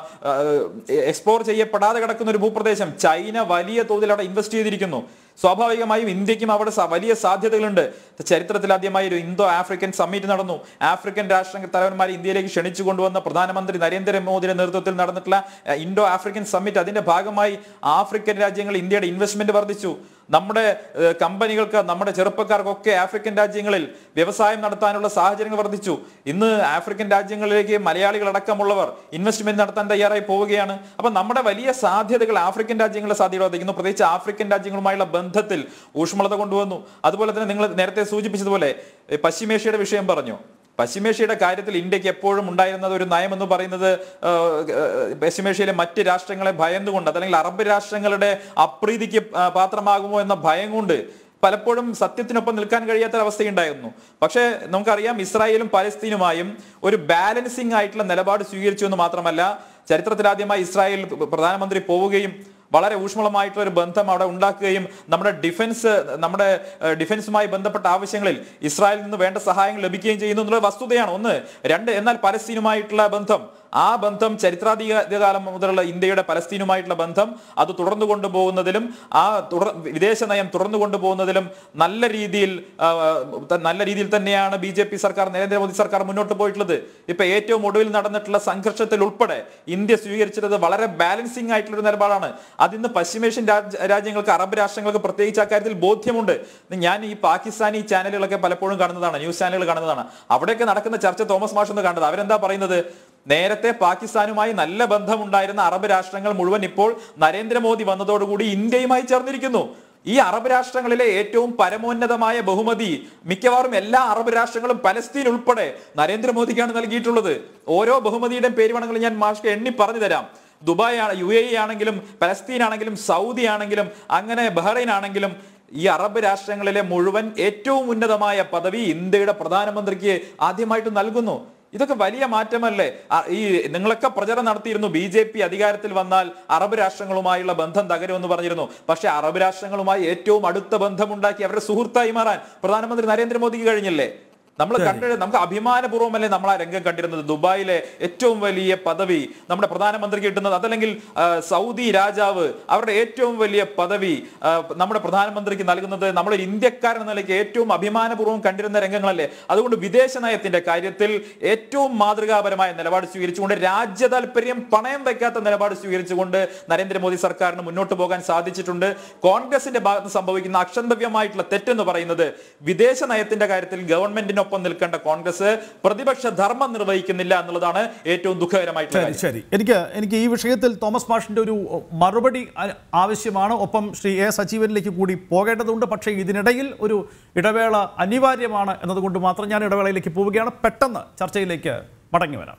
എക്സ്പ്ലോർ ചെയ്യപ്പെടാതെ കിടക്കുന്ന ഒരു ഭൂപ്രദേശം ചൈന വലിയ തോതിൽ അവിടെ ഇൻവെസ്റ്റ് ചെയ്തിരിക്കുന്നു സ്വാഭാവികമായും ഇന്ത്യക്കും അവിടെ സ- വലിയ സാധ്യതകളുണ്ട് ചരിത്രത്തിൽ ആദ്യമായി ഒരു ഇന്തോ ആഫ്രിക്കൻ സമ്മിറ്റ് നടന്നു ആഫ്രിക്കൻ രാഷ്ട്ര തലവന്മാരെ ഇന്ത്യയിലേക്ക് ക്ഷണിച്ചു കൊണ്ടുവന്ന പ്രധാനമന്ത്രി നരേന്ദ്രമോദിയുടെ നേതൃത്വത്തിൽ നടന്നിട്ടുള്ള അഹ്, ഇന്തോ ആഫ്രിക്കൻ സമ്മിറ്റ് അതിന്റെ ഭാഗമായി ആഫ്രിക്കൻ രാജ്യങ്ങൾ ഇന്ത്യയുടെ ഇൻവെസ്റ്റ്മെന്റ് വർദ്ധിച്ചു നമ്മുടെ ഏഹ്, കമ്പനികൾക്ക് നമ്മുടെ ചെറുപ്പക്കാർക്കൊക്കെ ആഫ്രിക്കൻ രാജ്യങ്ങളിൽ വ്യവസായം നടത്താനുള്ള സാഹചര്യങ്ങൾ വർദ്ധിച്ചു ഇന്ന് ആഫ്രിക്കൻ രാജ്യങ്ങളിലേക്ക് മലയാളികൾ അടക്കമുള്ളവർ ഇൻവെസ്റ്റ്മെന്റ് നടത്താൻ തയ്യാറായി പോവുകയാണ് അപ്പൊ നമ്മുടെ വലിയ സാധ്യതകൾ ആഫ്രിക്കൻ രാജ്യങ്ങളുടെ സാധ്യത വർദ്ധിക്കുന്നു പ്രത്യേകിച്ച് ആഫ്രിക്കൻ രാജ്യങ്ങളുമായുള്ള ബന്ധത്തിൽ ഊഷ്മളത കൊണ്ടുവന്നു അതുപോലെ തന്നെ നിങ്ങൾ നേരത്തെ സൂചിപ്പിച്ചതുപോലെ ഏഹ്, പശ്ചിമേഷ്യയുടെ വിഷയം പറഞ്ഞു പശ്ചിമേഷ്യയുടെ കാര്യത്തിൽ ഇന്ത്യക്ക് എപ്പോഴും ഉണ്ടായിരുന്നത് ഒരു നയം എന്ന് പറയുന്നത് ആ, ആ, പശ്ചിമേഷ്യയിലെ മറ്റ് രാഷ്ട്രങ്ങളെ ഭയന്നുകൊണ്ട് അതല്ലെങ്കിൽ അറബ് രാഷ്ട്രങ്ങളുടെ അപ്രീതിക്ക് ആ, പാത്രമാകുമോ എന്ന ഭയം കൊണ്ട് പലപ്പോഴും സത്യത്തിനൊപ്പം നിൽക്കാൻ കഴിയാത്ത അവസ്ഥയുണ്ടായിരുന്നു പക്ഷേ നമുക്കറിയാം ഇസ്രായേലും പലസ്തീനുമായും ഒരു ബാലൻസിംഗ് ആയിട്ടുള്ള നിലപാട് സ്വീകരിച്ചു എന്ന് മാത്രമല്ല ചരിത്രത്തിലാദ്യമായി ഇസ്രായേൽ പ്രധാനമന്ത്രി പോവുകയും വളരെ ഊഷ്മളമായിട്ടുള്ള ഒരു ബന്ധം അവിടെ ഉണ്ടാക്കുകയും നമ്മുടെ ഡിഫൻസ് നമ്മുടെ ഏഹ്, ഡിഫൻസുമായി ബന്ധപ്പെട്ട ആവശ്യങ്ങളിൽ ഇസ്രായേലിൽ നിന്ന് വേണ്ട സഹായങ്ങൾ ലഭിക്കുകയും ചെയ്യുന്നു എന്നുള്ള വസ്തുതയാണ് ഒന്ന് രണ്ട് എന്നാൽ പലസ്തീനുമായിട്ടുള്ള ബന്ധം ആ ബന്ധം ചരിത്രാതീത കാലം മുതലുള്ള ഇന്ത്യയുടെ പലസ്തീനുമായിട്ടുള്ള ബന്ധം അത് തുടർന്നു കൊണ്ടുപോകുന്നതിലും ആ തുടർ വിദേശ നയം തുടർന്നു കൊണ്ടുപോകുന്നതിലും നല്ല രീതിയിൽ ആ, ത- നല്ല രീതിയിൽ തന്നെയാണ് ബി ജെ പി സർക്കാർ നരേന്ദ്രമോദി സർക്കാർ മുന്നോട്ട് പോയിട്ടുള്ളത് ഇപ്പൊ ഏറ്റവും ഒടുവിൽ നടന്നിട്ടുള്ള സംഘർഷത്തിൽ ഉൾപ്പെടെ ഇന്ത്യ സ്വീകരിച്ചിരുന്നത് വളരെ ബാലൻസിംഗ് ആയിട്ടുള്ള ഒരു നിലപാടാണ് അതിന്ന് പശ്ചിമേഷ്യൻ രാജ്യ- രാജ്യങ്ങൾക്ക് അറബ് രാഷ്ട്രങ്ങൾക്ക് പ്രത്യേകിച്ച് അക്കാര്യത്തിൽ ബോധ്യമുണ്ട് ഞാൻ ഈ പാകിസ്ഥാനി ചാനലുകളൊക്കെ പലപ്പോഴും കാണുന്നതാണ് ന്യൂസ് ചാനലുകൾ കാണുന്നതാണ് അവിടെയൊക്കെ നടക്കുന്ന ചർച്ച തോമസ് മാഷ് ഒന്ന് കണ്ടത് അവരെന്താ പറയുന്നത് നേരത്തെ പാകിസ്ഥാനുമായി നല്ല ബന്ധമുണ്ടായിരുന്ന അറബ് രാഷ്ട്രങ്ങൾ മുഴുവൻ ഇപ്പോൾ നരേന്ദ്രമോദി വന്നതോടുകൂടി ഇന്ത്യയുമായി ചേർന്നിരിക്കുന്നു ഈ അറബ് രാഷ്ട്രങ്ങളിലെ ഏറ്റവും പരമോന്നതമായ ബഹുമതി മിക്കവാറും എല്ലാ അറബ് രാഷ്ട്രങ്ങളും പലസ്തീൻ ഉൾപ്പെടെ നരേന്ദ്രമോദിക്കാണ് നൽകിയിട്ടുള്ളത് ഓരോ ബഹുമതിയുടെയും പേര് വേണമെങ്കിൽ ഞാൻ മാഷ്ക്ക് എണ്ണി പറഞ്ഞു തരാം ദുബായ് ആണ് യു എ ഇ ആണെങ്കിലും പലസ്തീൻ ആണെങ്കിലും സൗദി ആണെങ്കിലും അങ്ങനെ ബഹ്റൈൻ ആണെങ്കിലും ഈ അറബ് രാഷ്ട്രങ്ങളിലെ മുഴുവൻ ഏറ്റവും ഉന്നതമായ പദവി ഇന്ത്യയുടെ പ്രധാനമന്ത്രിക്ക് ആദ്യമായിട്ട് നൽകുന്നു ഇതൊക്കെ വലിയ മാറ്റമല്ലേ ആ, ഈ നിങ്ങളൊക്കെ പ്രചരണം നടത്തിയിരുന്നു ബി ജെ പി അധികാരത്തിൽ വന്നാൽ അറബ് രാഷ്ട്രങ്ങളുമായുള്ള ബന്ധം തകരുമെന്ന് പറഞ്ഞിരുന്നു പക്ഷെ അറബ് രാഷ്ട്രങ്ങളുമായി ഏറ്റവും അടുത്ത ബന്ധമുണ്ടാക്കി അവരുടെ സുഹൃത്തായി മാറാൻ പ്രധാനമന്ത്രി നരേന്ദ്രമോദിക്ക് കഴിഞ്ഞില്ലേ നമ്മൾ കണ്ടത് നമുക്ക് അഭിമാനപൂർവ്വമല്ലേ നമ്മൾ ആ രംഗം കണ്ടിരുന്നത് ദുബായിലെ ഏറ്റവും വലിയ പദവി നമ്മുടെ പ്രധാനമന്ത്രിക്ക് കിട്ടുന്നത് അതല്ലെങ്കിൽ ആ, സൗദി രാജാവ് അവരുടെ ഏറ്റവും വലിയ പദവി ആ, നമ്മുടെ പ്രധാനമന്ത്രിക്ക് നൽകുന്നത് നമ്മളൊരു ഇന്ത്യക്കാരൻ എന്ന നിലയ്ക്ക് ഏറ്റവും അഭിമാനപൂർവ്വം കണ്ടിരുന്ന രംഗങ്ങളല്ലേ അതുകൊണ്ട് വിദേശ നയത്തിന്റെ കാര്യത്തിൽ ഏറ്റവും മാതൃകാപരമായ നിലപാട് സ്വീകരിച്ചുകൊണ്ട് രാജ്യ താല്പര്യം പണയം വയ്ക്കാത്ത നിലപാട് സ്വീകരിച്ചുകൊണ്ട് നരേന്ദ്രമോദി സർക്കാരിന് മുന്നോട്ട് പോകാൻ സാധിച്ചിട്ടുണ്ട് കോൺഗ്രസിന്റെ ഭാഗത്ത് സംഭവിക്കുന്ന അക്ഷന്തവ്യമായിട്ടുള്ള തെറ്റെന്ന് പറയുന്നത് വിദേശ നയത്തിന്റെ കാര്യത്തിൽ ഗവൺമെന്റിനൊപ്പം നിൽക്കേണ്ട കോൺഗ്രസ് പ്രതിപക്ഷ ധർമ്മം നിർവഹിക്കുന്നില്ല എന്നുള്ളതാണ് ഏറ്റവും ദുഃഖകരമായിട്ടുള്ള ശരി കാര്യം ശരി എനിക്ക് എനിക്ക് ഈ വിഷയത്തിൽ തോമസ് മാഷിന്റെ ഒരു മറുപടി ആ- ആവശ്യമാണ് ഒപ്പം ശ്രീ എ സജീവനിലേക്ക് കൂടി പോകേണ്ടതുണ്ട് പക്ഷേ ഇതിനിടയിൽ ഒരു ഇടവേള അനിവാര്യമാണ് എന്നതുകൊണ്ട് മാത്രം ഞാൻ ഇടവേളയിലേക്ക് പോവുകയാണ് പെട്ടെന്ന് ചർച്ചയിലേക്ക് മടങ്ങി വരാം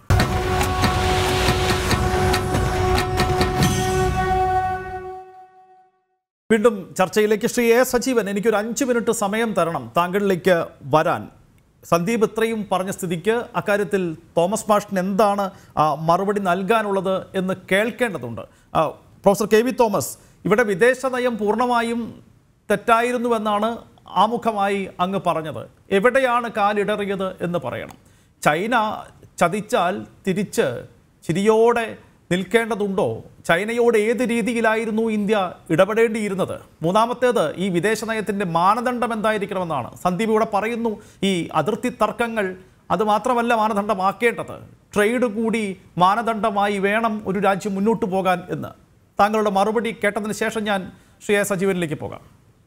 വീണ്ടും ചർച്ചയിലേക്ക് ശ്രീ എ സജീവൻ എനിക്കൊരു അഞ്ച് മിനിറ്റ് സമയം തരണം താങ്കളിലേക്ക് വരാൻ സന്ദീപ് ഇത്രയും പറഞ്ഞ സ്ഥിതിക്ക് അക്കാര്യത്തിൽ തോമസ് മാഷിന് എന്താണ് ആ, മറുപടി നൽകാനുള്ളത് എന്ന് കേൾക്കേണ്ടതുണ്ട് ആ, പ്രൊഫസർ കെ വി തോമസ് ഇവിടെ വിദേശ നയം പൂർണ്ണമായും തെറ്റായിരുന്നുവെന്നാണ് ആമുഖമായി അങ്ങ് പറഞ്ഞത് എവിടെയാണ് കാലിടറിയത് എന്ന് പറയണം ചൈന ചതിച്ചാൽ തിരിച്ച് ചിരിയോടെ നിൽക്കേണ്ടതുണ്ടോ ചൈനയോട് ഏത് രീതിയിലായിരുന്നു ഇന്ത്യ ഇടപെടേണ്ടിയിരുന്നത് മൂന്നാമത്തേത് ഈ വിദേശ നയത്തിൻ്റെ മാനദണ്ഡം എന്തായിരിക്കണമെന്നാണ് സന്ദീപ് ഇവിടെ പറയുന്നു ഈ അതിർത്തി തർക്കങ്ങൾ അത് മാത്രമല്ല മാനദണ്ഡമാക്കേണ്ടത് ട്രേഡ് കൂടി മാനദണ്ഡമായി വേണം ഒരു രാജ്യം മുന്നോട്ട് പോകാൻ എന്ന് താങ്കളുടെ മറുപടി കേട്ടതിന് ശേഷം ഞാൻ ശ്രീ എ സജീവനിലേക്ക് പോകാം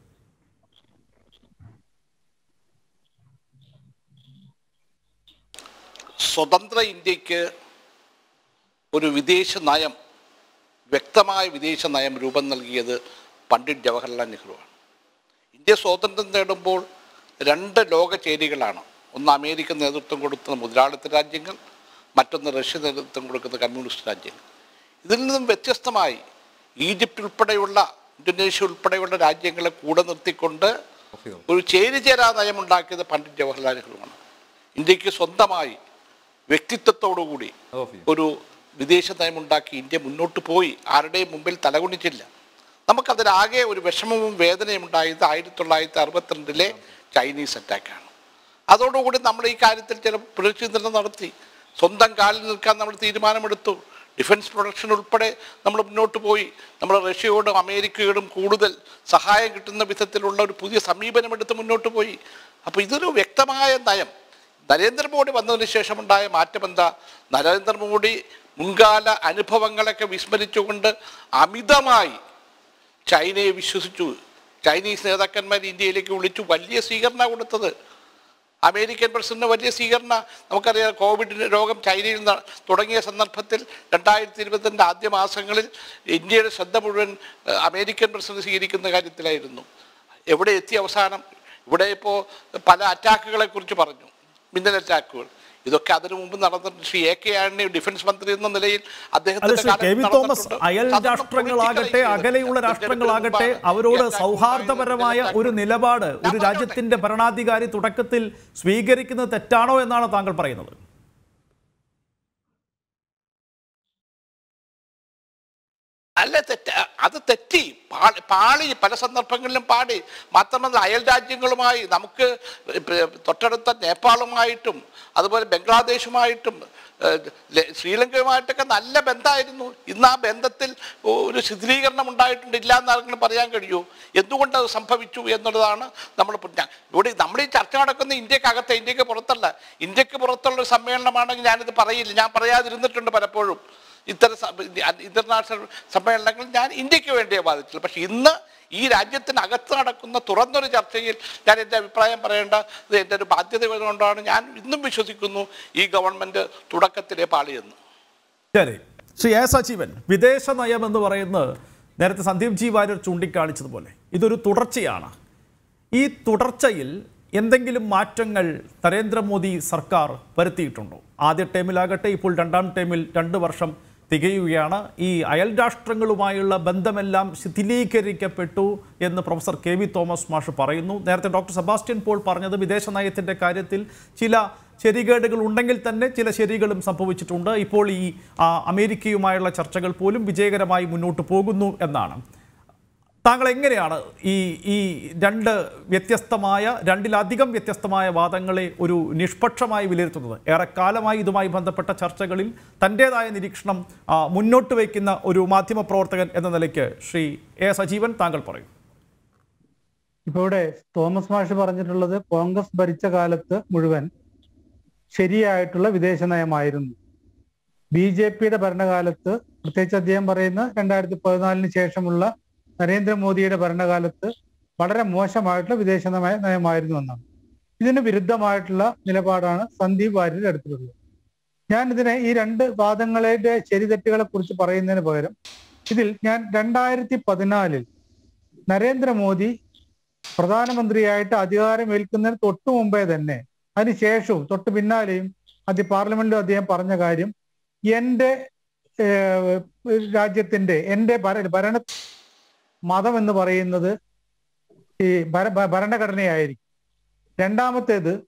സ്വതന്ത്ര ഇന്ത്യക്ക് ഒരു വിദേശ നയം വ്യക്തമായ വിദേശ നയം രൂപം നൽകിയത് പണ്ഡിറ്റ് ജവഹർലാൽ നെഹ്റുവാണ് ഇന്ത്യ സ്വാതന്ത്ര്യം നേടുമ്പോൾ രണ്ട് ലോക ചേരികളാണ് ഒന്ന് അമേരിക്ക നേതൃത്വം കൊടുക്കുന്ന മുതലാളിത്ത രാജ്യങ്ങൾ മറ്റൊന്ന് റഷ്യ നേതൃത്വം കൊടുക്കുന്ന കമ്മ്യൂണിസ്റ്റ് രാജ്യങ്ങൾ ഇതിൽ നിന്നും വ്യത്യസ്തമായി ഈജിപ്റ്റ് ഉൾപ്പെടെയുള്ള ഇന്തോനേഷ്യ ഉൾപ്പെടെയുള്ള രാജ്യങ്ങളെ കൂടെ നിർത്തിക്കൊണ്ട് ഒരു ചേരിചേരാ നയം ഉണ്ടാക്കിയത് പണ്ഡിറ്റ് ജവഹർലാൽ നെഹ്റുവാണ് ഇന്ത്യക്ക് സ്വന്തമായി വ്യക്തിത്വത്തോടുകൂടി ഓഫ് ചെയ്യും. ഒരു വിദേശ നയമുണ്ടാക്കി ഇന്ത്യ മുന്നോട്ട് പോയി ആരുടെയും മുമ്പിൽ തലകുണിച്ചില്ല നമുക്കതിലാകെ ഒരു വിഷമവും വേദനയും ഉണ്ടായത് ആയിരത്തി തൊള്ളായിരത്തി അറുപത്തിരണ്ടിലെ ചൈനീസ് അറ്റാക്കാണ് അതോടുകൂടി നമ്മൾ ഈ കാര്യത്തിൽ ചില പുനർചിന്തനം നടത്തി സ്വന്തം കാലിൽ നിൽക്കാൻ നമ്മൾ തീരുമാനമെടുത്തു ഡിഫൻസ് പ്രൊഡക്ഷൻ ഉൾപ്പെടെ നമ്മൾ മുന്നോട്ട് പോയി നമ്മൾ റഷ്യയോടും അമേരിക്കയോടും കൂടുതൽ സഹായം കിട്ടുന്ന വിധത്തിലുള്ള ഒരു പുതിയ സമീപനമെടുത്ത് മുന്നോട്ട് പോയി അപ്പോൾ ഇതൊരു വ്യക്തമായ നയം നരേന്ദ്രമോദി വന്നതിന് ശേഷമുണ്ടായ മാറ്റം എന്താ നരേന്ദ്രമോദി മുൻകാല അനുഭവങ്ങളൊക്കെ വിസ്മരിച്ചുകൊണ്ട് അമിതമായി ചൈനയെ വിശ്വസിച്ചു ചൈനീസ് നേതാക്കന്മാർ ഇന്ത്യയിലേക്ക് വിളിച്ചു വലിയ സ്വീകരണ കൊടുത്തത് അമേരിക്കൻ പ്രസിഡന്റ് വലിയ സ്വീകരണ നമുക്കറിയാം കോവിഡ് രോഗം ചൈനയിൽ ന- തുടങ്ങിയ സന്ദർഭത്തിൽ രണ്ടായിരത്തി ഇരുപത്തിൻ്റെ ആദ്യ മാസങ്ങളിൽ ഇന്ത്യയുടെ ശ്രദ്ധ മുഴുവൻ ഏഹ്, അമേരിക്കൻ പ്രസിഡന്റ് സ്വീകരിക്കുന്ന കാര്യത്തിലായിരുന്നു എവിടെ എത്തി അവസാനം ഇവിടെ ഇപ്പോൾ പല അറ്റാക്കുകളെ കുറിച്ച് പറഞ്ഞു മിന്നൽ അറ്റാക്കുകൾ ഇതൊക്കെ അതിനു മുമ്പ് നടന്നിട്ടുണ്ട് Shri A K Antony defence മന്ത്രി എന്ന നിലയിൽ അല്ല അദ്ദേഹത്തിന്റെ ശ്രീ കെ കാലത്ത് വി തോമസ് നടന്നിട്ടുണ്ട്. അയൽ അതൊന്നും രാഷ്ട്രങ്ങളാകട്ടെ political അകലെയുള്ള ആയി രാഷ്ട്രങ്ങളാകട്ടെ ഇതിനു അവരോട് മുമ്പാണ് ഈ സൗഹാർദ്ദപരമായ attack ഒരു നിലപാട് ഞാൻ ഒരു പറഞ്ഞോട്ടെ. രാജ്യത്തിന്റെ ഭരണാധികാരി തുടക്കത്തിൽ സ്വീകരിക്കുന്നത് തെറ്റാണോ എന്നാണ് താങ്കൾ പറയുന്നത് അല്ല തെറ്റ അത് തെറ്റി പാളി പാളി പല സന്ദർഭങ്ങളിലും പാടി മാത്രമല്ല അയൽ രാജ്യങ്ങളുമായി നമുക്ക് ഇപ്പ തൊട്ടടുത്ത നേപ്പാളുമായിട്ടും അതുപോലെ ബംഗ്ലാദേശുമായിട്ടും ഏഹ്, ലെ- ശ്രീലങ്കയുമായിട്ടൊക്കെ നല്ല ബന്ധമായിരുന്നു ഇന്ന് ആ ബന്ധത്തിൽ ഒരു ശിഥിലീകരണം ഉണ്ടായിട്ടുണ്ട് ഇല്ല എന്നാർക്കെങ്കിലും പറയാൻ കഴിയുമോ എന്തുകൊണ്ട് അത് സംഭവിച്ചു എന്നുള്ളതാണ് നമ്മൾ ഇപ്പൊ ഞാ- ഇവിടെ നമ്മൾ ഈ ചർച്ച നടക്കുന്ന ഇന്ത്യക്കകത്ത് ഇന്ത്യക്ക് പുറത്തല്ല ഇന്ത്യക്ക് പുറത്തുള്ള ഒരു സമ്മേളനമാണെങ്കിൽ ഞാനിത് പറയില്ല ഞാൻ പറയാതിരുന്നിട്ടുണ്ട് പലപ്പോഴും ഇത്തരം സ- ഇന്റർനാഷണൽ സമ്മേളനങ്ങൾ ഞാൻ ഇന്ത്യക്ക് വേണ്ടിയേ ബാധിച്ചുള്ളൂ പക്ഷെ ഇന്ന് ഈ രാജ്യത്തിനകത്ത് നടക്കുന്ന തുറന്നൊരു ചർച്ചയിൽ ഞാൻ എൻ്റെ അഭിപ്രായം പറയേണ്ട ഇത് എൻ്റെ ഒരു ബാധ്യത കൊണ്ടാണ് ഞാൻ ഇന്നും വിശ്വസിക്കുന്നു ഈ ഗവൺമെൻറ് തുടക്കത്തിലെ പാളിയെന്ന് ശരി ശ്രീ എ സജീവൻ വിദേശ നയം എന്ന് പറയുന്നത് നേരത്തെ സന്ദീപ് ജി വാര്യർ ചൂണ്ടിക്കാണിച്ചതുപോലെ ഇതൊരു തുടർച്ചയാണ് ഈ തുടർച്ചയിൽ എന്തെങ്കിലും മാറ്റങ്ങൾ നരേന്ദ്രമോദി സർക്കാർ വരുത്തിയിട്ടുണ്ടോ ആദ്യ ടേമിലാകട്ടെ ഇപ്പോൾ രണ്ടാം ടേമിൽ രണ്ട് വർഷം തികയുകയാണ് ഈ അയൽ രാഷ്ട്രങ്ങളുമായുള്ള ബന്ധമെല്ലാം ശിഥിലീകരിക്കപ്പെട്ടു എന്ന് പ്രൊഫസർ കെ വി തോമസ് മാഷ് പറയുന്നു നേരത്തെ ഡോക്ടർ സെബാസ്റ്റ്യൻ പോൾ പറഞ്ഞത് വിദേശ നയത്തിൻ്റെ കാര്യത്തിൽ ചില ശരികേടുകൾ ഉണ്ടെങ്കിൽ തന്നെ ചില ശരികളും സംഭവിച്ചിട്ടുണ്ട് ഇപ്പോൾ ഈ ആ, അമേരിക്കയുമായുള്ള ചർച്ചകൾ പോലും വിജയകരമായി മുന്നോട്ട് പോകുന്നു എന്നാണ് താങ്കൾ എങ്ങനെയാണ് ഈ ഈ രണ്ട് വ്യത്യസ്തമായ രണ്ടിലധികം വ്യത്യസ്തമായ വാദങ്ങളെ ഒരു നിഷ്പക്ഷമായി വിലയിരുത്തുന്നത് ഏറെക്കാലമായി ഇതുമായി ബന്ധപ്പെട്ട ചർച്ചകളിൽ തൻ്റേതായ നിരീക്ഷണം ആ, മുന്നോട്ട് വയ്ക്കുന്ന ഒരു മാധ്യമപ്രവർത്തകൻ എന്ന നിലയ്ക്ക് ശ്രീ എ സജീവൻ താങ്കൾ പറയും ഇപ്പൊ ഇവിടെ തോമസ് മാഷ് പറഞ്ഞിട്ടുള്ളത് കോൺഗ്രസ് ഭരിച്ച കാലത്ത് മുഴുവൻ ശരിയായിട്ടുള്ള വിദേശ നയമായിരുന്നു ബി ജെ പിയുടെ ഭരണകാലത്ത് പ്രത്യേകിച്ച് അദ്ദേഹം പറയുന്ന രണ്ടായിരത്തി പതിനാലിന് ശേഷമുള്ള നരേന്ദ്രമോദിയുടെ ഭരണകാലത്ത് വളരെ മോശമായിട്ടുള്ള വിദേശ നയ നയമായിരുന്നു എന്നാണ് ഇതിന് വിരുദ്ധമായിട്ടുള്ള നിലപാടാണ് സന്ദീപ് വാര്യർ എടുത്തിട്ടുള്ളത് ഞാൻ ഇതിനെ ഈ രണ്ട് വാദങ്ങളുടെ ശരിതെറ്റുകളെ കുറിച്ച് പറയുന്നതിന് പകരം ഇതിൽ ഞാൻ രണ്ടായിരത്തി പതിനാലിൽ നരേന്ദ്രമോദി പ്രധാനമന്ത്രിയായിട്ട് അധികാരമേൽക്കുന്നതിന് തൊട്ടു മുമ്പേ തന്നെ അതിനുശേഷവും തൊട്ട് പിന്നാലെയും അത് പാർലമെന്റിലും അദ്ദേഹം പറഞ്ഞ കാര്യം എന്റെ ഏഹ്, രാജ്യത്തിന്റെ എന്റെ ഭര- ഭരണ മതം എന്ന് പറയുന്നത് ഈ ഭര- ഭ- ഭരണഘടനയായിരിക്കും രണ്ടാമത്തേത്